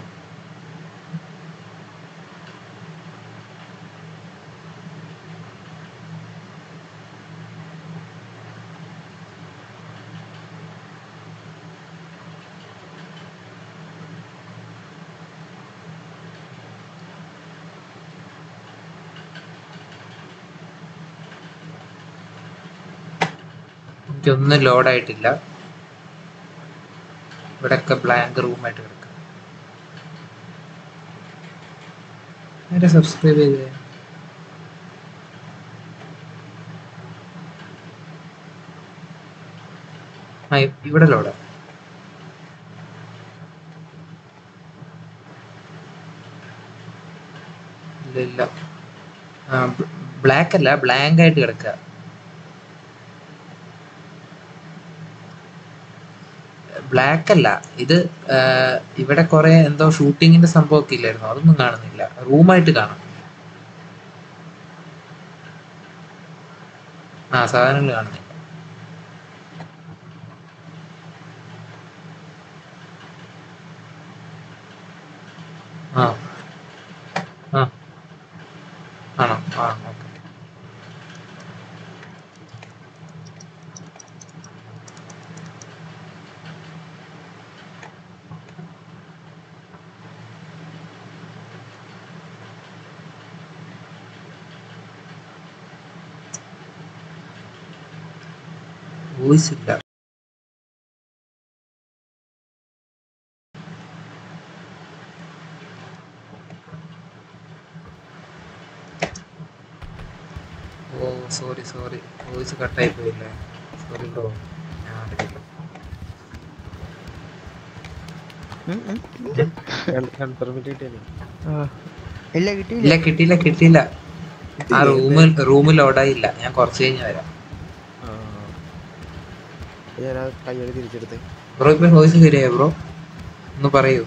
എനിക്കൊന്നും ലോഡായിട്ടില്ല ഇവിടെയൊക്കെ ബ്ലാങ്ക് റൂമായിട്ട് കിടക്കുക ആരെ സബ്സ്ക്രൈബ് ചെയ്തേ ആ ഇ- ഇവിടെ ലോഡാ ഇല്ല ഇല്ല ആ ബ്ലാക്ക് അല്ല ബ്ലാങ്ക് ആയിട്ട് കിടക്കുക ബ്ലാക്ക് അല്ല ഇത് ആ, ഇവിടെ കുറെ എന്തോ ഷൂട്ടിങ്ങിന്റെ സംഭവമൊക്കെ ഇല്ലായിരുന്നു അതൊന്നും കാണുന്നില്ല റൂമായിട്ട് കാണാം ആ സാധനങ്ങൾ കാണുന്നില്ല ആ ആ ആണോ ആ ഓക്കെ വോയിസ് ഇല്ല ഓ സോറി സോറി വോയിസ് കട്ടായി പോയില്ലേ സോറി ബ്രോ ഞാൻ അറിയില്ല ഇല്ല ഇല്ല കിട്ടിയില്ല കിട്ടിയില്ല കിട്ടിയില്ല ആ റൂമിൽ റൂമിൽ ലോഡായില്ല ഞാൻ കുറച്ച് കഴിഞ്ഞ് വരാം ഞാൻ ആ കയ്യോടെ തിരിച്ചെടുത്ത് ബ്രോ ഇപ്പൊ വോയിസ് ശരിയായോ ബ്രോ ഒന്ന് പറയൂ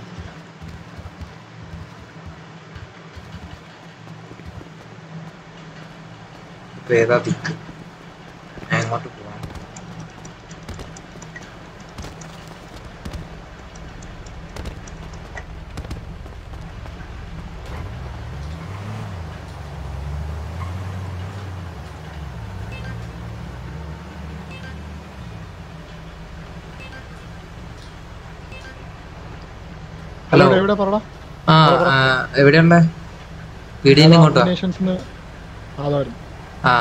ഇപ്പൊ ഏതാ ദിക്ക് ഞാൻ എങ്ങോട്ട് പോവാം ഹലോ എവിടെ എവിടെ പറടാ ആ ആ, എവിടെയുള്ള വീടിന് ഇങ്ങോട്ടോ നേഷൻസ് അതായിരുന്നു ആ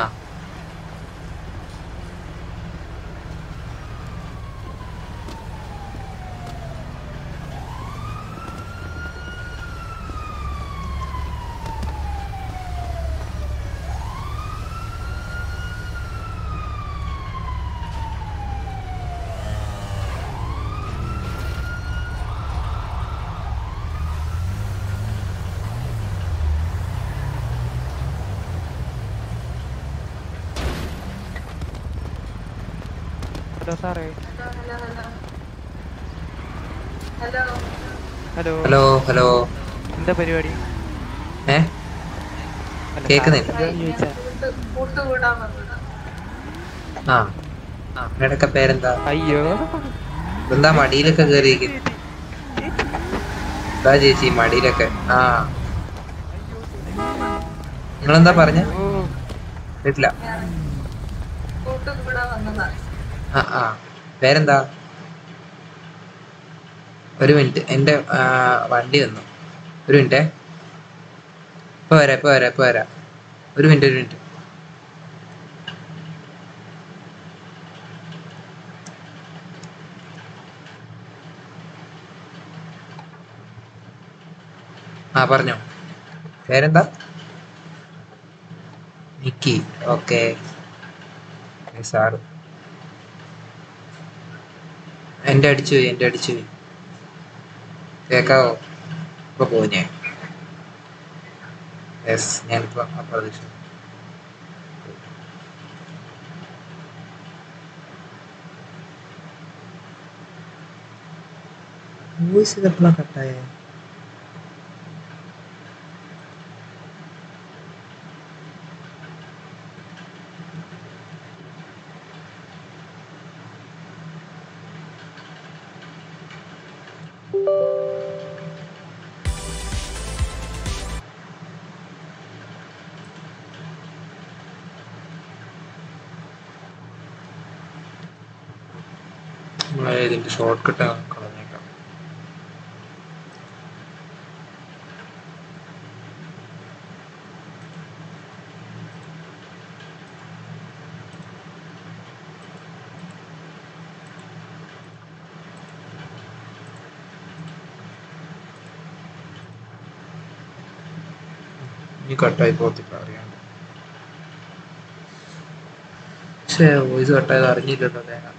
ഹലോ സാറേ ഹലോ ഹലോ ഹലോ എന്താ പരിപാടി ഏ അല്ല, കേക്കുന്നില്ല. സാറേ ചോദിച്ചാ ആ ആ അമ്മയുടെയൊക്കെ പേരെന്താ അയ്യോ എന്താ മടിയിലൊക്കെ കയറിയിരിക്കുന്നു എന്താ ചേച്ചി മടിയിലൊക്കെ ആ നിങ്ങളെന്താ പറഞ്ഞ ഓ കേട്ടില്ല ആ ആ പേരെന്താ ഒരു മിനിറ്റ് എൻ്റെ ആ, വണ്ടി വന്നു ഒരു മിനിറ്റേ ഇപ്പൊ വരാം ഇപ്പൊ വരാം ഇപ്പൊ വരാം ഒരു മിനിറ്റ് ഒരു മിനിറ്റ് ആ പറഞ്ഞോ പേരെന്താ നിക്കി ഓക്കെ സാറ് എൻ്റെ അടിച്ചു പോയി എൻ്റെ അടിച്ചു പോയി കേക്കാവോ ഇപ്പൊ പോകും ഞാൻ യെസ് ഞാനിപ്പോ അപ്രതീക്ഷ വോയിസ് ഇതെപ്പോഴാ കട്ടായേ നമ്മളെ ഇതിന്റെ ഷോർട്ട് കട്ട് കളഞ്ഞേക്കാം ഇനി കട്ടായി പോകത്തില്ല അറിയാണ്ട് പക്ഷേ വോയിസ് കട്ടായത് അറിഞ്ഞില്ലല്ലോ തേങ്ങ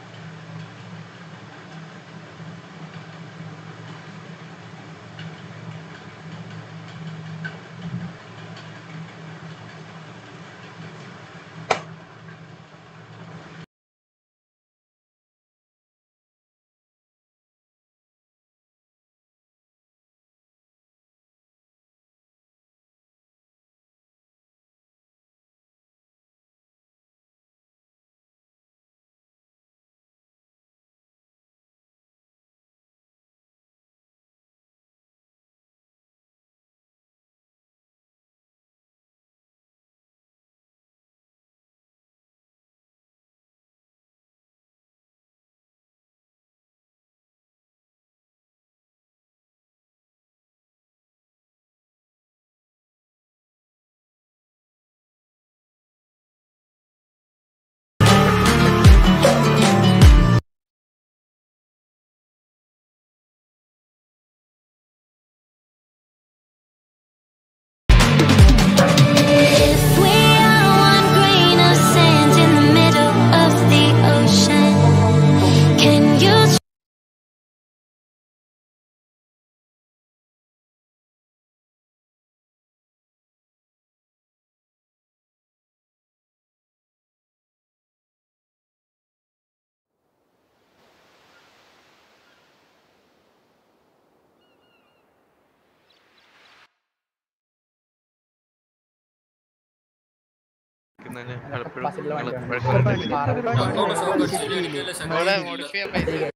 പലപ്പോഴും വഴക്കുറപ്പില്ല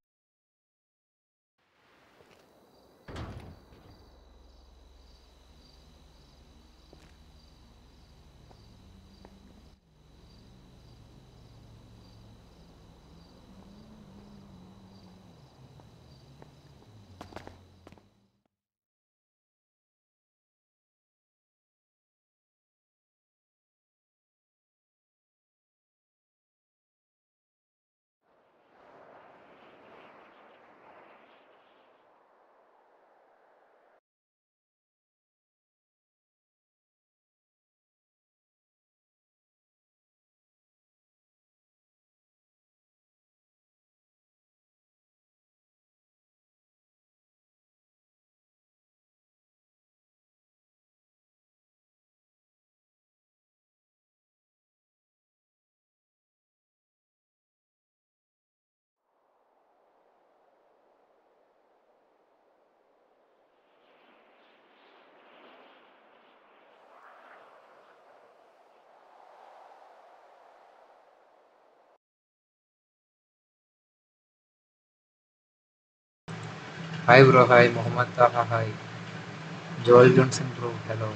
hi bro hi Muhammad Taha hi Joel Johnson bro hello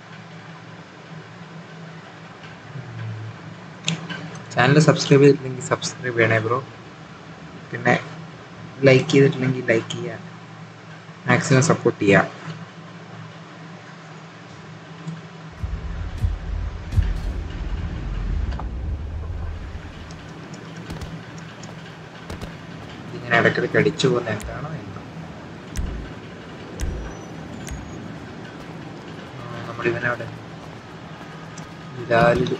channel subscribe ചെയ്തിട്ടില്ലെങ്കിൽ സബ്സ്ക്രൈബ് ചെയ്യണേ ബ്രോ പിന്നെ ലൈക്ക് ചെയ്തിട്ടില്ലെങ്കിൽ ലൈക്ക് ചെയ്യുക മാക്സിമം സപ്പോർട്ട് ചെയ്യുക ഇങ്ങനെ ഇടയ്ക്കിടയ്ക്ക് അടിച്ചു പോകുന്ന എന്താണോ എന്തോ ആ, നമ്മളിവനവിടെ ബിലാലില്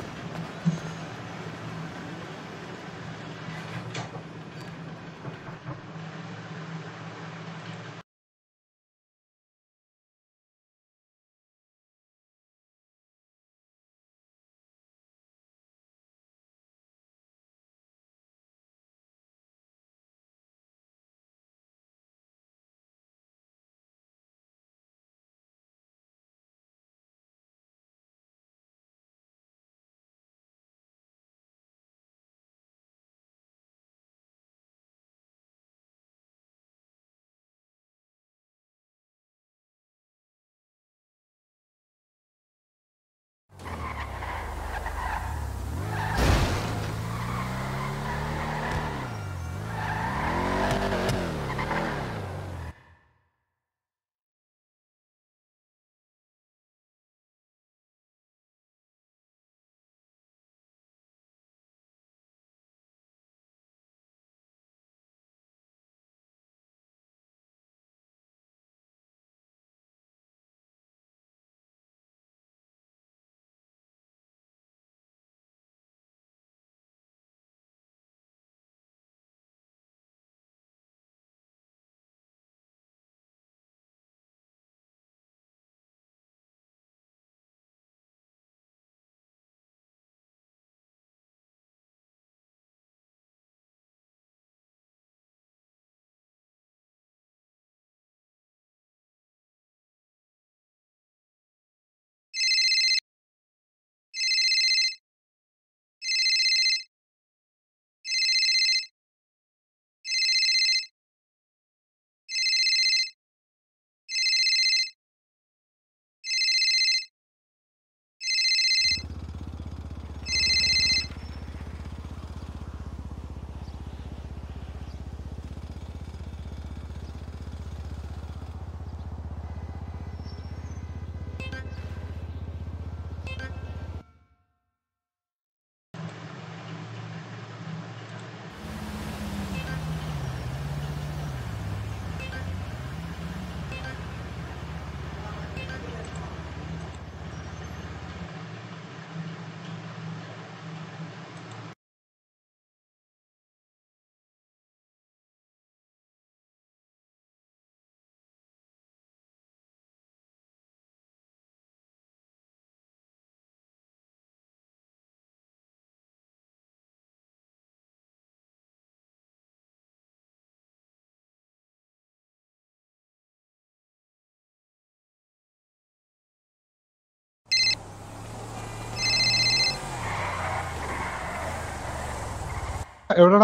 എവിടെടാ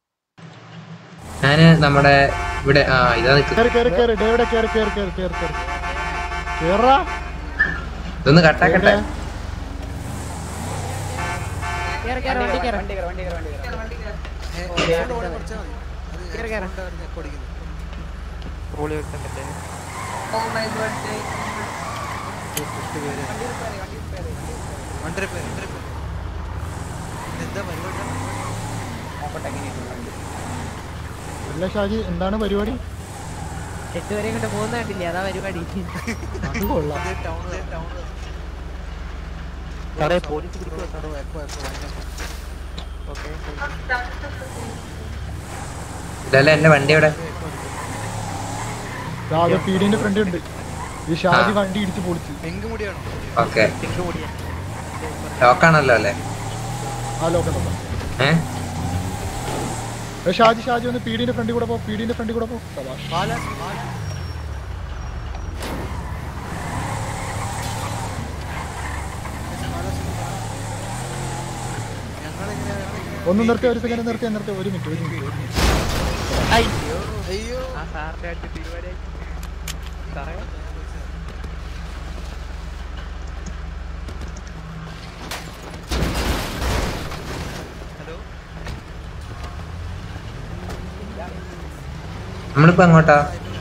ഞാന് നമ്മുടെ ഇവിടെ ആ ഇതാ നിൽക്കുന്നത് കേറി കേറി കേറി ഡേവിടെ കേറി കേറി കേറി കേറി കേറി കേറാ ഇതൊന്ന് കട്ടാക്കട്ടെ കേറ് കേറ് വണ്ടി കേറ് കേറ് കേറ് ഓടിക്കുന്നു പോളി വെക്കാൻ പറ്റേ വണ്ടര പേര് വണ്ടര പേര് എന്താ പരിപാടി അല്ല ഷാജി എന്താണ് പരിപാടി എട്ട് വരെ കൊണ്ട് പോകുന്ന കണ്ടില്ലേ അതാ പരിപാടി അത് കൊള്ളാം ഇത് ടൗൺ ടൗൺ സാറേ പോലീസ് പിടിക്കുക എക്കോ എക്കോ എക്കോ ഓക്കെ ഇതല്ല എന്റെ വണ്ടി എവിടെ ദാ അത് പീഡിന്റെ ഫ്രണ്ട് ഉണ്ട് ഈ ഷാജി വണ്ടി ഇടിച്ച് പൊളിച്ച് പെങ്ക് മുടിയാണോ ഓക്കെ പിങ്ക് മുടിയാ ലോക്കാണല്ലോ അല്ലേ ആ ലോക്കം നോക്കാം ഏഹ് ഏ, ഷാജി ഷാജി ഒന്ന് പീഡിന്റെ ഫ്രണ്ടിൽ കൂടെ പോ പീഡിന്റെ ഫ്രണ്ടിൽ കൂടെ പോ സബാഷ് ബാലാസ് ബാലാസ് ഒന്ന് നിർത്തി ഒരു സെക്കൻഡ് നിർത്തി നിർത്തി ഒരു മിനിറ്റ് ഒരു മിനിറ്റ് ഒരു മിനിറ്റ് അയ്യോ അയ്യോ ആ സാറിന്റെ അടുത്ത് തിരുവരെ സാറേ ഹലോ നമ്മളിപ്പോ എങ്ങോട്ടാ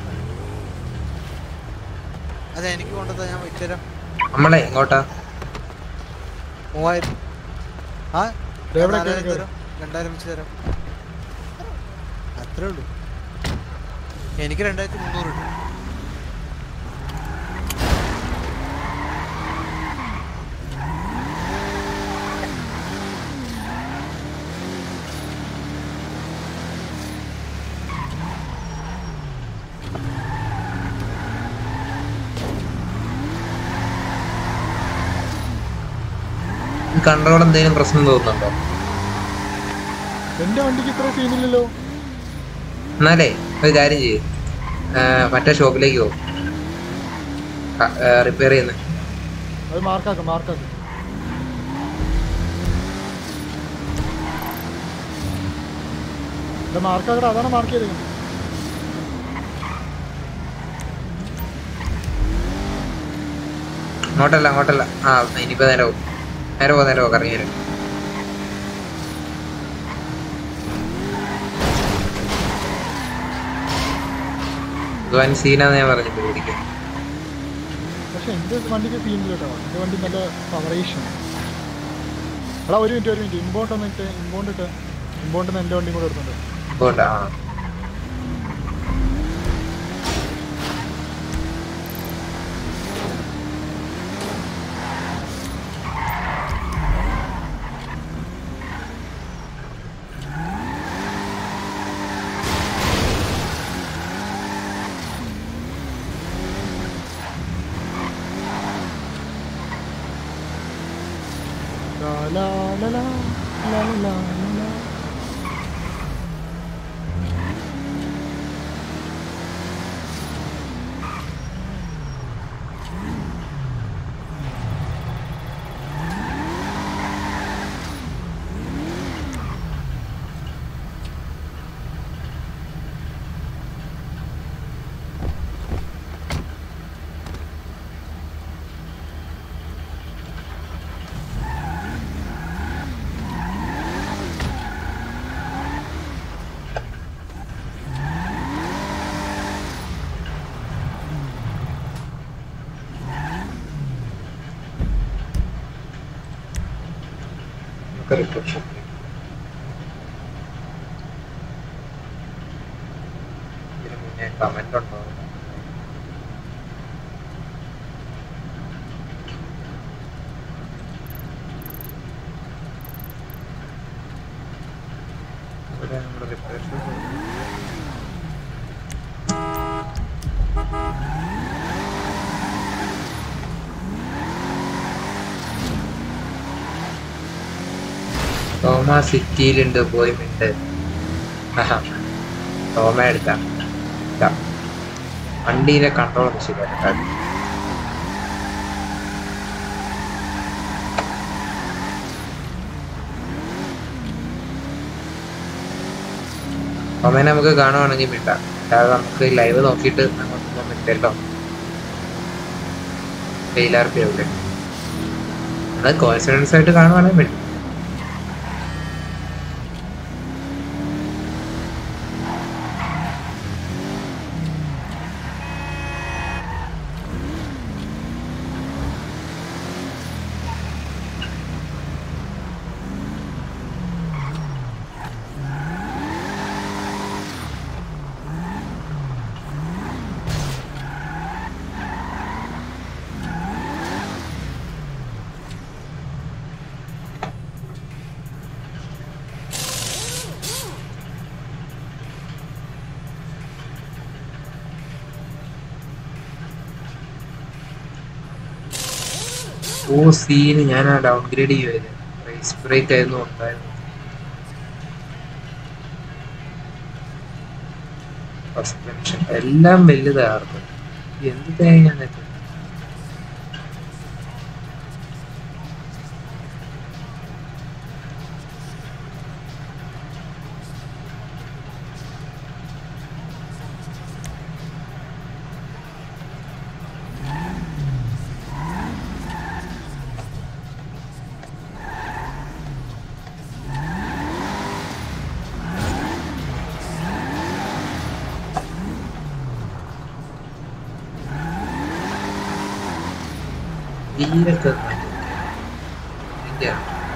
അതെ എനിക്ക് കൊണ്ടുവന്നാ ഞാൻ വെച്ചുതരാം നമ്മളെ എങ്ങോട്ടാ മൂവായിരം ആ ദേ ഇവിടെ നാലായിരം കേറി. തരാം രണ്ടായിരം വെച്ച് തരാം അത്രേ ഉള്ളൂ എനിക്ക് രണ്ടായിരത്തി മുന്നൂറ് കിട്ടും കൺട്രോൾ എന്തെങ്കിലും പ്രശ്നം തോന്നുന്നുണ്ടോ എന്റെ വണ്ടിക്ക് ഇത്ര സീനില്ലല്ലോ എന്നാലേ ഒരു കാര്യം ചെയ്യ് ആ, മറ്റേ ഷോപ്പിലേക്ക് പോകും റിപ്പയർ ചെയ്യുന്ന അത് മാർക്കാക്കാം മാർക്കാക്കാം ഇത് മാർക്കാക്കട അതാണ് മാർക്ക് ചെയ്തേക്കുന്നത് അങ്ങോട്ടല്ല അങ്ങോട്ടല്ല ആ ഇനിയിപ്പോ നേരെ പോകും നേരെ പോ നേരെ പോ കറങ്ങി വരും വൻ സീനാന്ന് ഞാൻ പറഞ്ഞു പേടിക്കും പക്ഷെ എന്റെ വണ്ടിക്ക് സീനില്ല കേട്ടോ എന്റെ വണ്ടി നല്ല പവറേഷൻ എടാ ഒരു മിനിറ്റ് ഒരു മിനിറ്റ് ഇമ്പോണ്ട് ഒന്ന് ഇട്ട് ഇമ്പോണ്ട് ഇട്ട് ഇമ്പോണ്ട് എന്റെ വണ്ടിയും കൂടെ എടുത്തുണ്ട് പോണ്ട ആ ലാ ലാ ലാ ലാ ലാ ലാ ലാ ലാ. നമുക്ക് റിഫ്രഷ് ഇതിന് മുന്നേ കമന്റ് ഉണ്ടോ ഇവിടെ നമ്മുടെ റിഫ്രഷ് തോമ സിറ്റിയിലുണ്ട് പോയി മിണ്ട് ആഹാ. തോമ എടുത്ത വണ്ടിയിലെ കൺട്രോൾ ഒന്ന് ശരിയാക്കാം തോമേനെ നമുക്ക് കാണുവാണെങ്കിൽ മിണ്ടാം അല്ലാതെ നമുക്ക് ലൈവ് നോക്കിയിട്ട് അങ്ങോട്ട് പോകാൻ പറ്റില്ലല്ലോ ഫെയിലാർപ്പി ആവില്ലേ അത് കോൺഫിഡൻസ് ആയിട്ട് കാണുവാണെങ്കിൽ മിണ്ടാം ഓ സീന് ഞാൻ ആ ഡൗൺഗ്രേഡ് ചെയ്യുമായിരുന്നു റേസ് ബ്രേക്ക് ആയിരുന്നു ഉണ്ടായിരുന്നു സസ്പെൻഷൻ എല്ലാം വലുതായിരുന്നു എന്ത് തേങ്ങ ഈയൊക്കെ ഇല്ല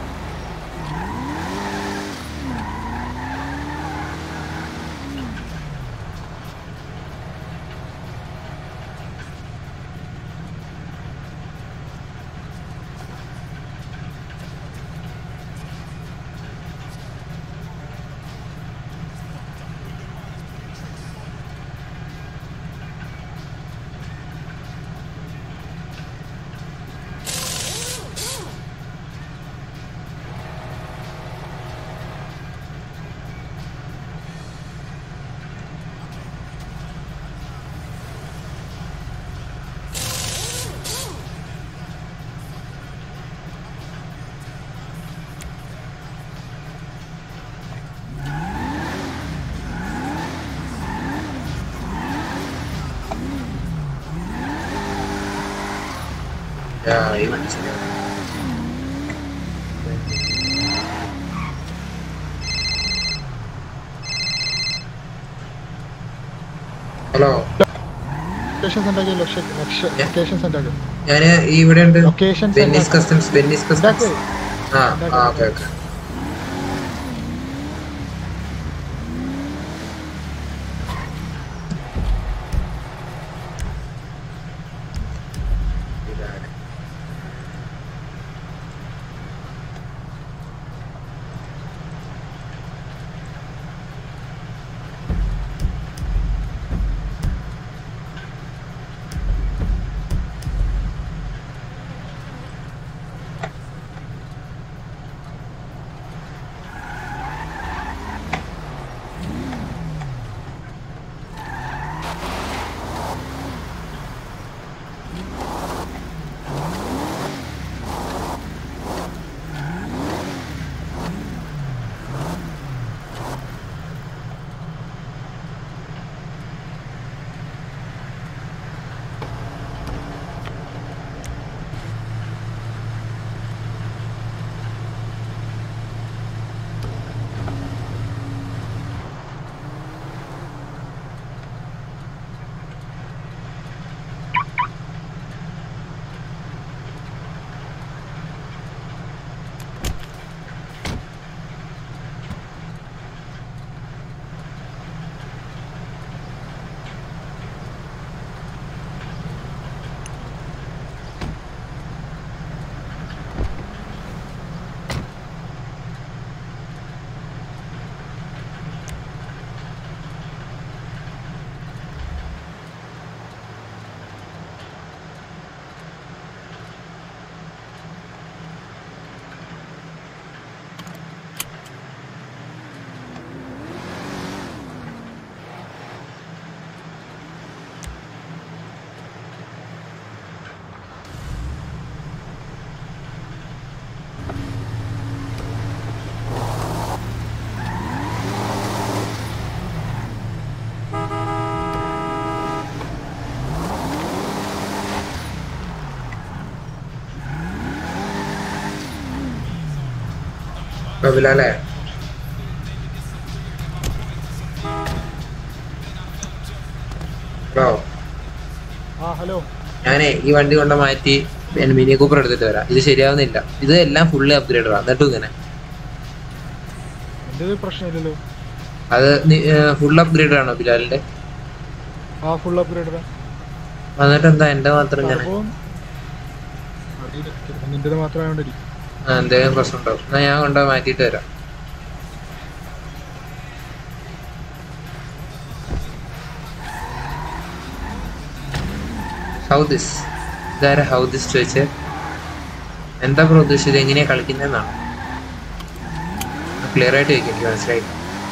ആ, ഈ മനസ്സിലായി ഹലോ ലൊക്കേഷൻ സെൻഡ് ആക്കി ലൊക്കേഷൻ സെൻഡ് ആക്കി ഞാന് ഈ ഇവിടെ ഉണ്ട് location Benny's customs Benny's customs ആ ആ ഓക്കെ ഓക്കെ ബബിലാലെ ഹലോ ആ ഹലോ ഞാനേ ഈ വണ്ടി കൊണ്ട് മാറ്റി ഞാൻ മിനി കൂപ്പർ എടുത്തിട്ട് വരാം ഇത് ശരിയാവുന്നില്ല ഇത് എല്ലാം ഫുള്ളി അപ്ഗ്രേഡാ എന്നിട്ടും ഇങ്ങനെ എൻ്റെ പ്രശ്നമില്ലല്ലോ അത് ഫുൾ അപ്ഗ്രേഡ് ആണോ ബിലാലിന്റെ ആ ഫുൾ അപ്ഗ്രേഡ് എന്നിട്ട് എന്താ എന്റെ മാത്രം ഇങ്ങനെ അപ്പം അറിയില്ല ചിലപ്പോൾ നിൻ്റെത് മാത്രമായോണ്ടിരിക്കും ആ, എന്തെങ്കിലും പ്രശ്നം ഉണ്ടാവും എന്നാ ഞാൻ കൊണ്ടുപോയി മാറ്റിയിട്ട് വരാം ഹൗദിസ് ഇതാരാ ഹൗദിസ് ചോദിച്ചേ എന്താ ബ്രോ ഉദ്ദേശിച്ചത് എങ്ങനെയാ കളിക്കുന്നതെന്നാണ് ക്ലിയർ ആയിട്ട് ചോദിക്കും എനിക്ക് മനസ്സിലായി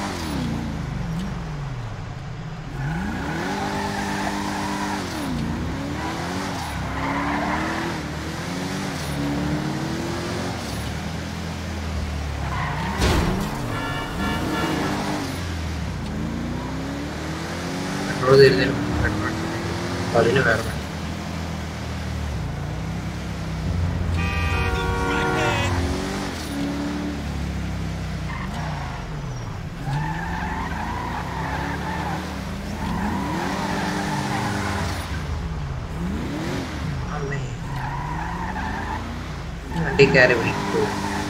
പെട്രോൾ തരുന്നതിന് മുമ്പ് പെട്രോൾ അടിച്ചില്ലെങ്കിൽ അപ്പൊ അതിന് വേറെ വേണം. അമ്മേ വണ്ടിക്കാരെ വിളിക്കൂ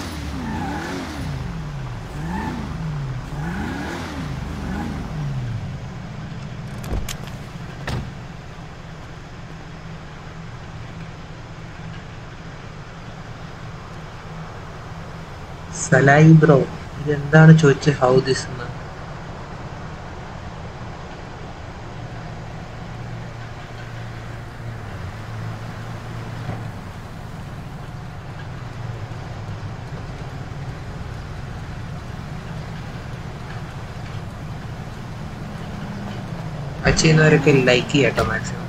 സലായി ബ്രോ ഇതെന്താണ് ചോദിച്ചത് ഹൗ ദിസ് എന്ന് അത് ചെയ്യുന്നവരൊക്കെ ലൈക്ക് ചെയ്യട്ടോ മാക്സിമം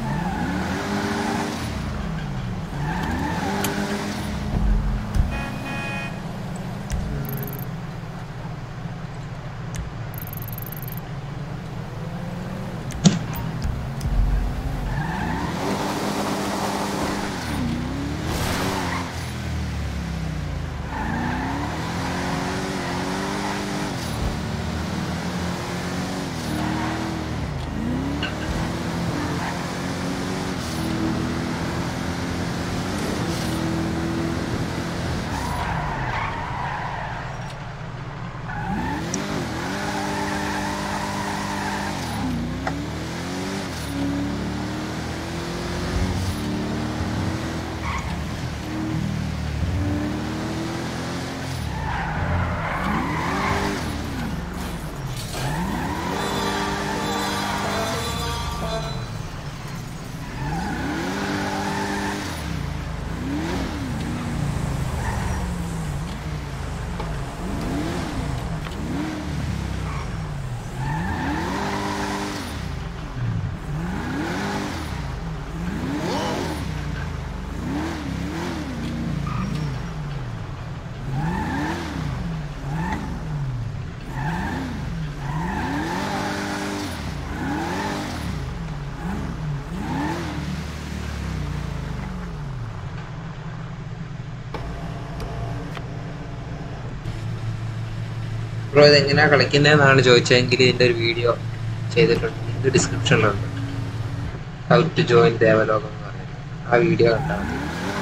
ബ്രോ ഇത് എങ്ങനെയാ കളിക്കുന്നതെന്നാണ് ചോദിച്ചതെങ്കിൽ ഇതിന്റെ ഒരു വീഡിയോ ചെയ്തിട്ടുണ്ട് ലിങ്ക് ഡിസ്ക്രിപ്ഷനിലുണ്ട് ഹൗ ടു ജോയിൻ ദേവലോകം എന്ന് പറയുന്നത് ആ വീഡിയോ കണ്ടാൽ മതി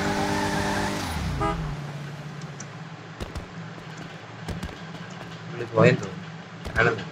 പുള്ളി പോയെന്ന് തോന്നുന്നു കാണുന്നില്ല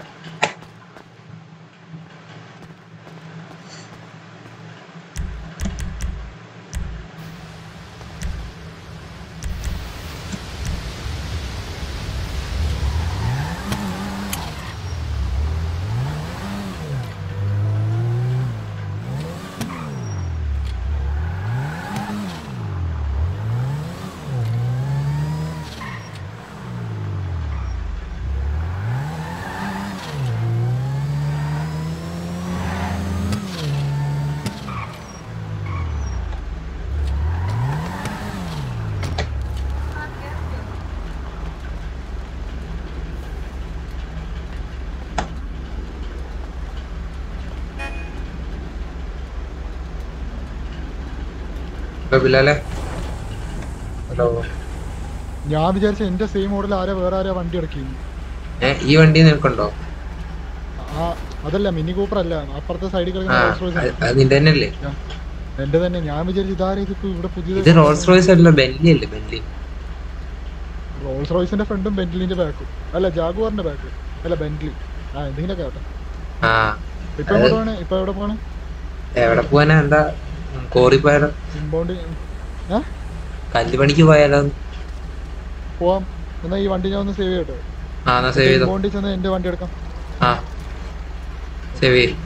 ഹലോ ബിലാലെ ഹലോ ഞാൻ വിചാരിച്ച എന്റെ സെയിം മോഡൽ ആരാ വേറെ ആരാ വണ്ടി ഇറക്കിയിരുന്നു ഏ ഈ വണ്ടി നിനക്കുണ്ടോ ആ അതല്ല മിനി കൂപ്പർ അല്ല അപ്പുറത്തെ സൈഡിൽ ആ കിടക്കുന്ന റോൾസ് റോയ്സ് അത് അത് നിന്റെ തന്നെ അല്ലേ എന്റെ തന്നെ ഞാൻ വിചാരിച്ചു ഇതാരാ ഇതിപ്പോ ഇവിടെ ഇത് പുതിയത് റോൾസ് റോയ്സ് അല്ല ബെന്റി അല്ലേ ബെന്റി റോൾസ് റോയ്സിന്റെ ഫ്രണ്ടും ബെന്റ്ലിന്റെ ബാക്കും അല്ല ജാഗുവാറിന്റെ ബാക്ക് അല്ല ബെന്റ്ലി ആ എന്തെങ്കിലുമൊക്കെ ആവട്ടെ ആ ഇപ്പൊ എവിടെ പോണേ ഇപ്പൊ എവിടെ പോണേ എവിടെ പോവാനാ എന്താ ഉം, കോറി പോയാലോ ഇമ്പോണ്ട് ഏ കല്ലുപണിക്ക് പോയാലോ പോവാം എന്നാ ഈ വണ്ടി ഞാൻ ഒന്ന് സേവ് ചെയ്യട്ടെ ആ എന്നാ സേവ് ചെയ്തോ ഇമ്പോണ്ടിൽ ചെന്ന് എന്റെ വണ്ടി എടുക്കാം ആ സേവ് ചെയ്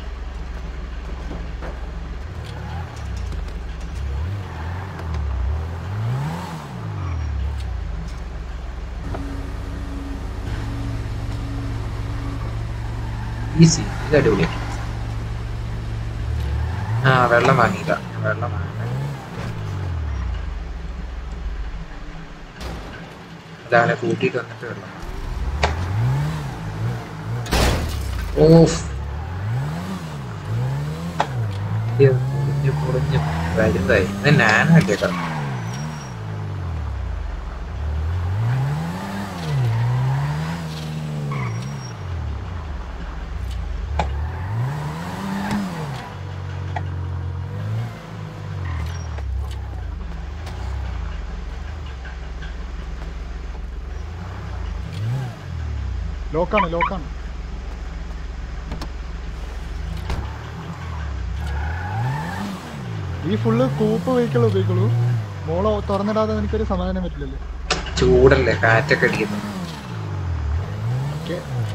ഈസി ഇത് അടിപൊളി ആ വെള്ളം വാങ്ങിയില്ല വെള്ളം വാങ്ങില്ല അതാണ് കൂട്ടിയിട്ട് വന്നിട്ട് വെള്ളം ഓഫ് പൊളിഞ്ഞു പൊളിഞ്ഞു വരുന്നതായി ഇത് ഞാനാക്കിയേക്കാം ലോക്കാണ് ലോക്കാണ് ഈ ഫുള്ള് കൂപ്പ് വെഹിക്കിൾ ഉപയോഗിക്കുള്ളൂ മോളെ തുറന്നിടാതെ എനിക്കൊരു സമാധാനം പറ്റില്ലല്ലോ ചൂടല്ലേ കാറ്റൊക്കെ അടിക്കുന്നു ഓക്കെ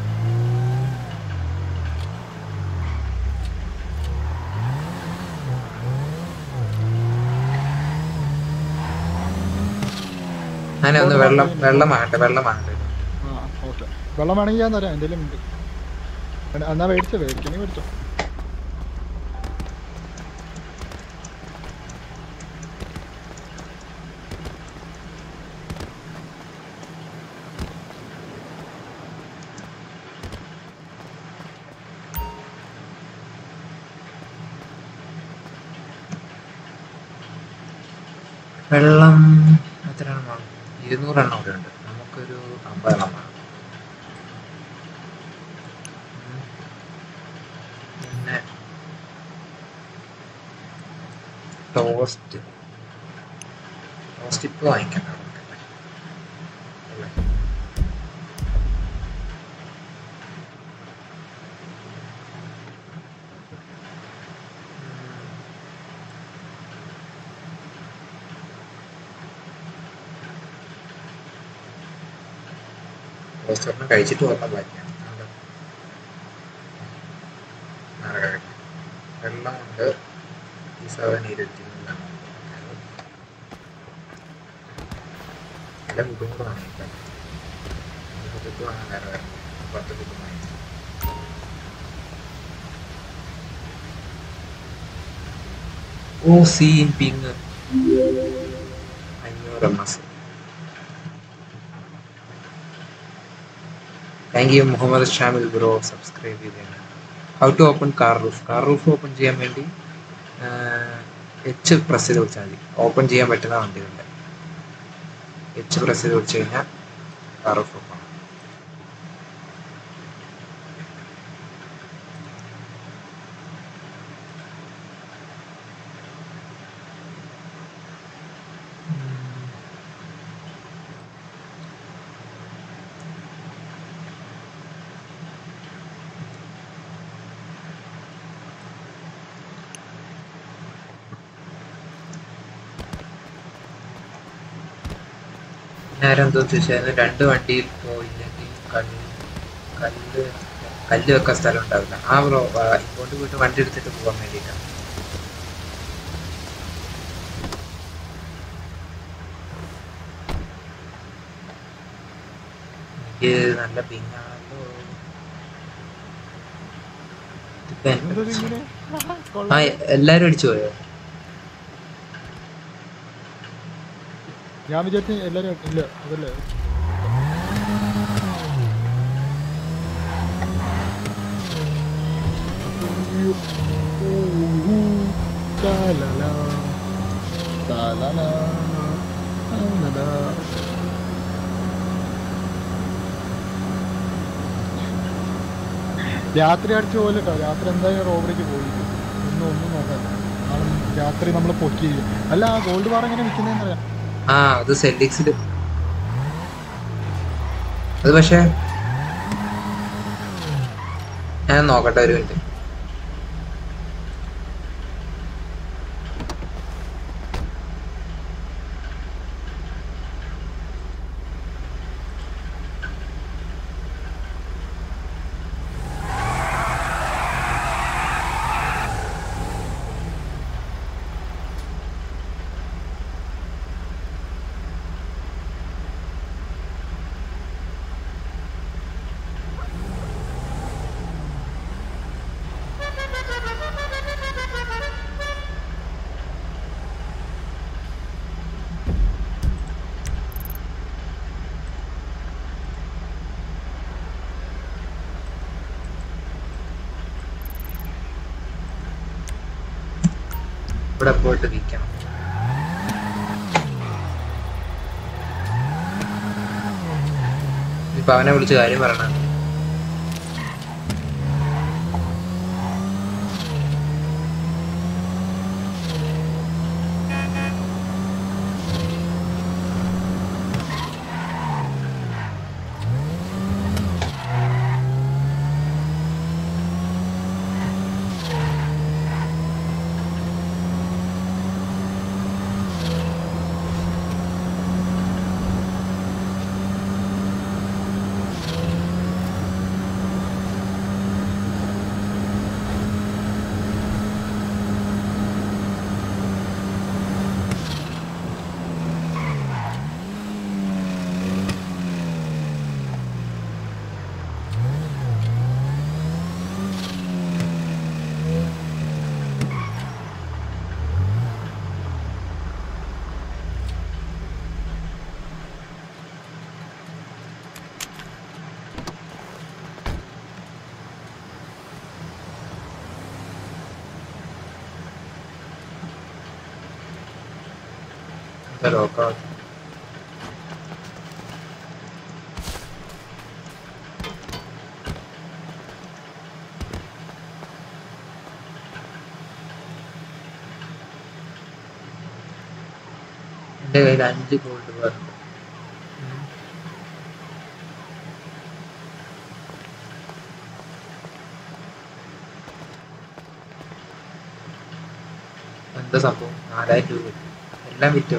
അങ്ങനെ ഒന്ന് വെള്ളം വെള്ളം വാങ്ങട്ടെ വെള്ളം വാങ്ങട്ടെ ആ ഓക്കെ വെള്ളം വേണമെങ്കിൽ ഞാൻ തരാം എന്തെങ്കിലും ഉണ്ട് എടാ, എന്നാ മേടിച്ചോ മേടിക്കണേ മേടിച്ചോ വെള്ളം എത്ര എണ്ണം വാങ്ങും ഇരുന്നൂറെണ്ണം ഇവിടെ ഉണ്ട് നമുക്കൊരു അമ്പതെണ്ണം വാങ്ങാം ഉം. പിന്നെ ടോസ്റ്റ് ടോസ്റ്റ് ഇപ്പോൾ വാങ്ങിക്കണ്ട നമുക്കല്ലേ അല്ലേ ടോസ്റ്റ് ഒരെണ്ണം കഴിച്ചിട്ട് ഒരെണ്ണം വാങ്ങിക്കാം അതുകൊണ്ട് നാളെ കഴിക്കാം വെള്ളമുണ്ട് ഈ സാധനം ഇരുപത്തി മൂന്നാണ് എല്ലാം കുട്ടും കൂടെ വാങ്ങിക്കാം കുട്ടിക്ക് വാങ്ങാൻ വേറെ വേറെ പത്ത് കുട്ടും വാങ്ങിക്കാം ഓ സീൻ പിങ് അഞ്ഞൂറ് M S thank you Muhammad Shamil bro subscribe ചെയ്തേനെ how to open car roof car roof open ചെയ്യാൻ വേണ്ടി എച്ച് പ്രസ് ചെയ്ത് വെച്ചാൽ മതി ഓപ്പൺ ചെയ്യാൻ പറ്റുന്ന വണ്ടികളുടെ എച്ച് പ്രസ് ചെയ്ത് വെച്ച് കഴിഞ്ഞാൽ കാർ റൂഫ് ഓപ്പൺ പിന്നെ ആരെന്തോ ചോദിച്ചാൽ രണ്ട് വണ്ടിയിൽ പോയില്ലെങ്കിൽ കല്ല് കല്ല് കല്ല് വെക്കാൻ സ്ഥലം ഉണ്ടാവില്ല ആ ബ്രോ ഇങ്ങോട്ട് പോയിട്ട് വണ്ടി എടുത്തിട്ട് പോകാൻ വേണ്ടിയിട്ടാണ് എനിക്ക് നല്ല പിന്നാണല്ലോ ഇതിപ്പോ എന്റെ എന്തത് പ്രശ്നം. ഇങ്ങനെ ആ കൊള്ളാം. എല്ലാരും അടിച്ചു പോയോ ഞാൻ വിചാരിച്ചു എല്ലാരും ഇല്ല അതല്ലേ രാത്രി അടിച്ചു പോലെ കേട്ടോ രാത്രി എന്തായാലും റോബറിക്ക് പോയി ഒന്നും ഒന്നും നോക്കാൻ നാളെ രാത്രി നമ്മൾ പൊക്കി അല്ല ആ ഗോൾഡ് ബാർ എങ്ങനെ വിൽക്കുന്നതെന്നറിയാം ആ അത് സെല്ലിക്സിൽ അത് പക്ഷേ ഞാൻ നോക്കട്ടെ ഒരു മിനിറ്റ് ഇവിടെ പോയിട്ട് വിൽക്കണം ഇപ്പൊ അവനെ വിളിച്ച് കാര്യം പറയണം എന്താ ലോക്കാവും എന്റെ കയ്യിൽ അഞ്ച് ഗോൾഡ് ബാർ ഉണ്ട് ഉം. എന്താ സംഭവം നാലായിരം രൂപ കിട്ടി. എല്ലാം വിറ്റോ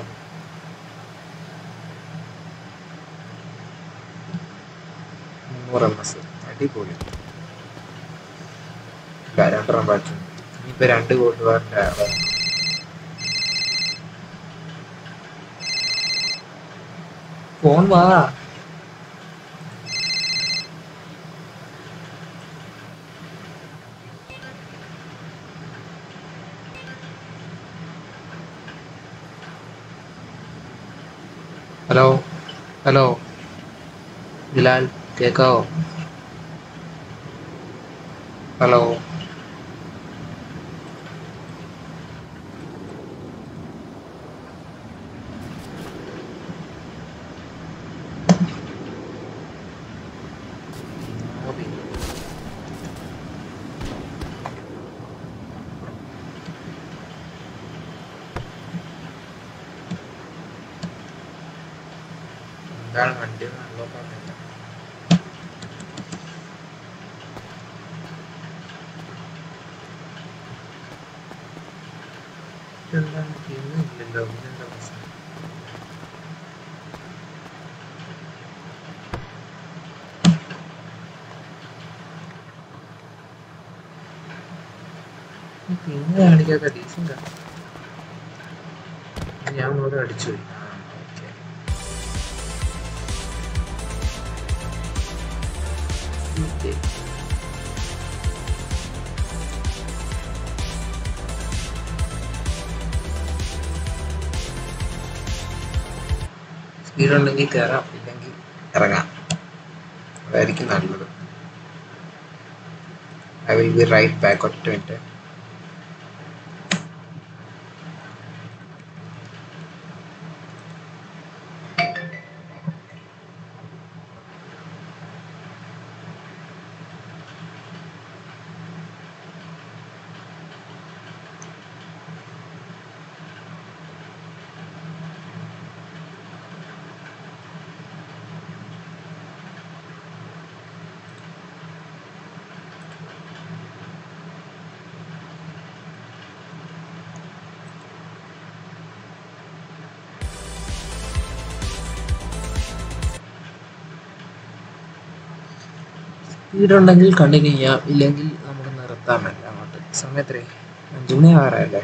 മുന്നൂറ് എം എസ് അടിപൊളി ഇല്ല രണ്ടെണ്ണം ബാക്കി ഇനിയിപ്പോ രണ്ട് ഗോൾഡ് ബാറിന്റെ ആളാണ് ഫോൺ വാ ഹലോ ഹലോ ബിലാൽ കേക്കാവോ ഹലോ എന്താണ് വണ്ടി നല്ലോക്കാന്നില്ല എന്താണ് ഇല്ലല്ലോ ഇതെന്താ പ്രശ്നം പിന്നെ കാണിക്കാത്ത ഡീസൻ്റ് ഞാൻ ഇവിടെ അടിച്ചു പോയി ആ ഓക്കെ ഓക്കെ സ്പീഡ് ഉണ്ടെങ്കിൽ കയറാം ഇല്ലെങ്കിൽ ഇറങ്ങാം അതായിരിക്കും നല്ലത് I will be right back ഒറ്റ മിനിറ്റ് സ്പീഡ് ഉണ്ടെങ്കിൽ കണ്ടിന്യൂ ചെയ്യാം ഇല്ലെങ്കിൽ നമുക്ക് നിർത്താൻ പറ്റില്ല അങ്ങോട്ട് സമയത്രേ അഞ്ചുമണി ആറല്ലേ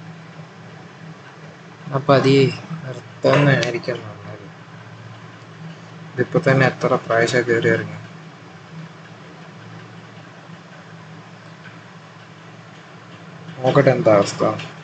അപ്പൊ അതി നിർത്താന്നായിരിക്കും നല്ലത് ഇതിപ്പോ തന്നെ എത്ര പ്രാവശ്യം കയറി ഇറങ്ങി നോക്കട്ടെ എന്താ അവസ്ഥ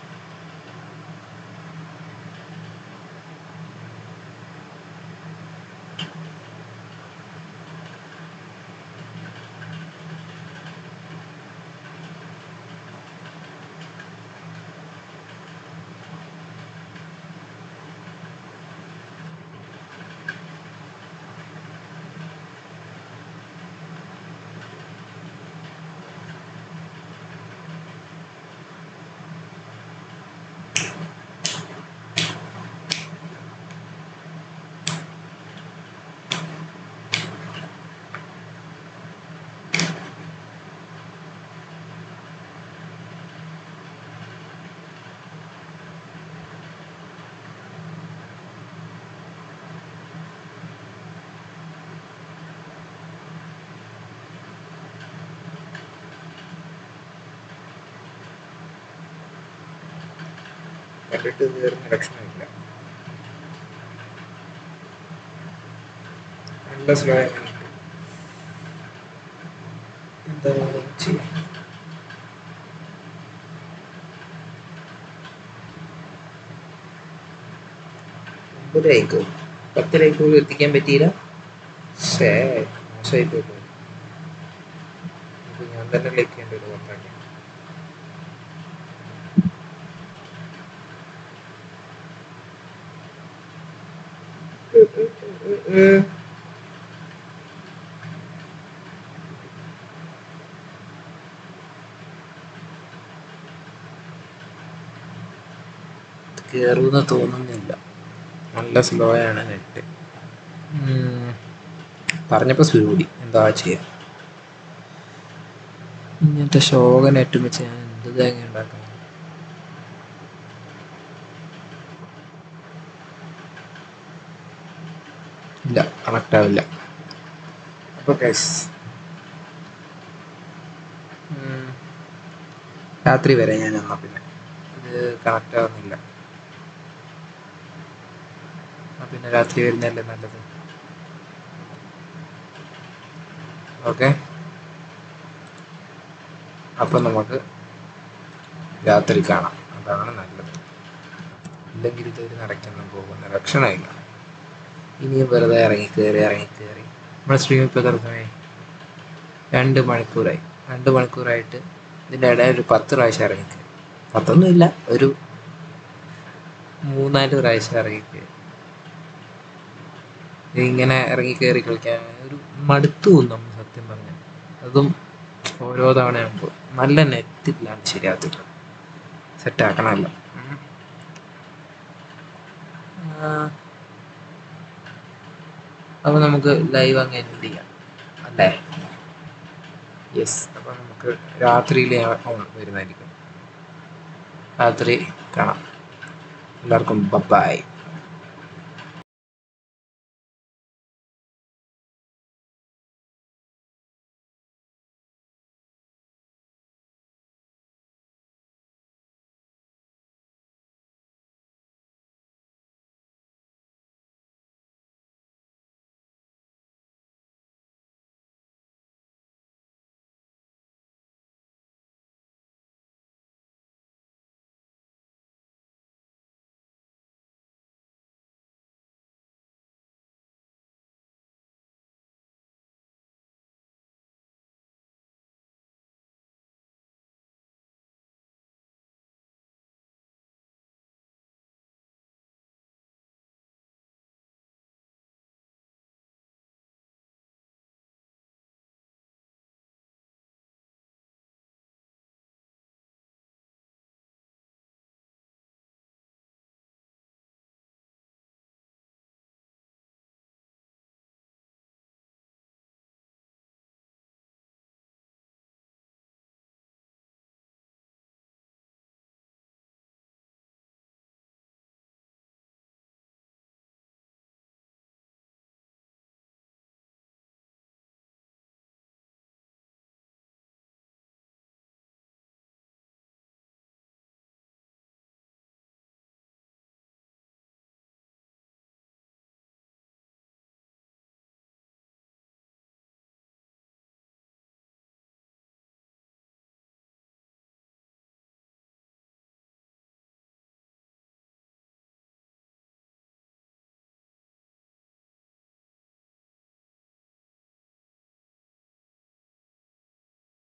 കണ്ടിട്ട് കയറുന്ന ലക്ഷണമില്ല നല്ല സ്ലോ എന്താ ചെയ്യാം ഒമ്പത് ലൈക്കോ പത്ത് ലൈക്ക് പോലും എത്തിക്കാൻ പറ്റിയില്ല ഷേ മോശമായി പോയി ഇപ്പൊ ഞാൻ തന്നെ ലൈക്ക് ചെയ്യേണ്ടി വരും പത്താക്കി കേറുന്ന തോന്നുന്നില്ല നല്ല സ്ലോ ആണ് നെറ്റ് പറഞ്ഞപ്പോ സ്പീഡ് കൂടി എന്താ ചെയ്യാ ഇങ്ങനത്തെ ശോക നെറ്റ് വെച്ച് ഞാൻ എന്ത് തേങ്ങ ഉണ്ടാക്കണം ഇല്ല കണക്ട് ആവില്ല അപ്പൊ ഗൈസ് രാത്രി വരെ ഞാൻ എന്നാ പിന്നെ ഇത് കണക്ട് ആവുന്നില്ല എന്നാ പിന്നെ രാത്രി വരുന്നല്ലേ നല്ലത് ഓക്കെ അപ്പൊ നമുക്ക് രാത്രി കാണാം അതാണ് നല്ലത് ഇല്ലെങ്കിൽ ഇതൊരു നടക്കുന്ന പോകുന്ന ലക്ഷണമില്ല ഇനിയും വെറുതെ ഇറങ്ങി കയറി ഇറങ്ങി കയറി നമ്മുടെ സ്ട്രീം ഇപ്പോൾ എത്ര സമയമായി രണ്ട് മണിക്കൂറായി രണ്ട് മണിക്കൂറായിട്ട് ഇതിൻ്റെ ഇടയിൽ ഒരു പത്ത് പ്രാവശ്യം ഇറങ്ങി കയറി പത്തൊന്നുമില്ല ഒരു മൂന്നാല് പ്രാവശ്യം ഇറങ്ങി കയറി ഇങ്ങനെ ഇറങ്ങി കയറി കളിക്കാൻ ഒരു മടുത്തു പോകും നമ്മൾ സത്യം പറഞ്ഞാൽ അതും ഓരോ തവണ ആകുമ്പോൾ നല്ല നെറ്റ് ഇല്ലാണ്ട് ശരിയാകത്തില്ല സെറ്റ് ആക്കണമല്ലോ ഉം. ആ. അപ്പൊ നമുക്ക് ലൈവ് അങ്ങ് എൻഡ് ചെയ്യാം അല്ലേ യെസ് അപ്പൊ നമുക്ക് രാത്രിയിൽ ഓൺ വരുന്നതായിരിക്കും രാത്രി കാണാം എല്ലാവർക്കും ബൈ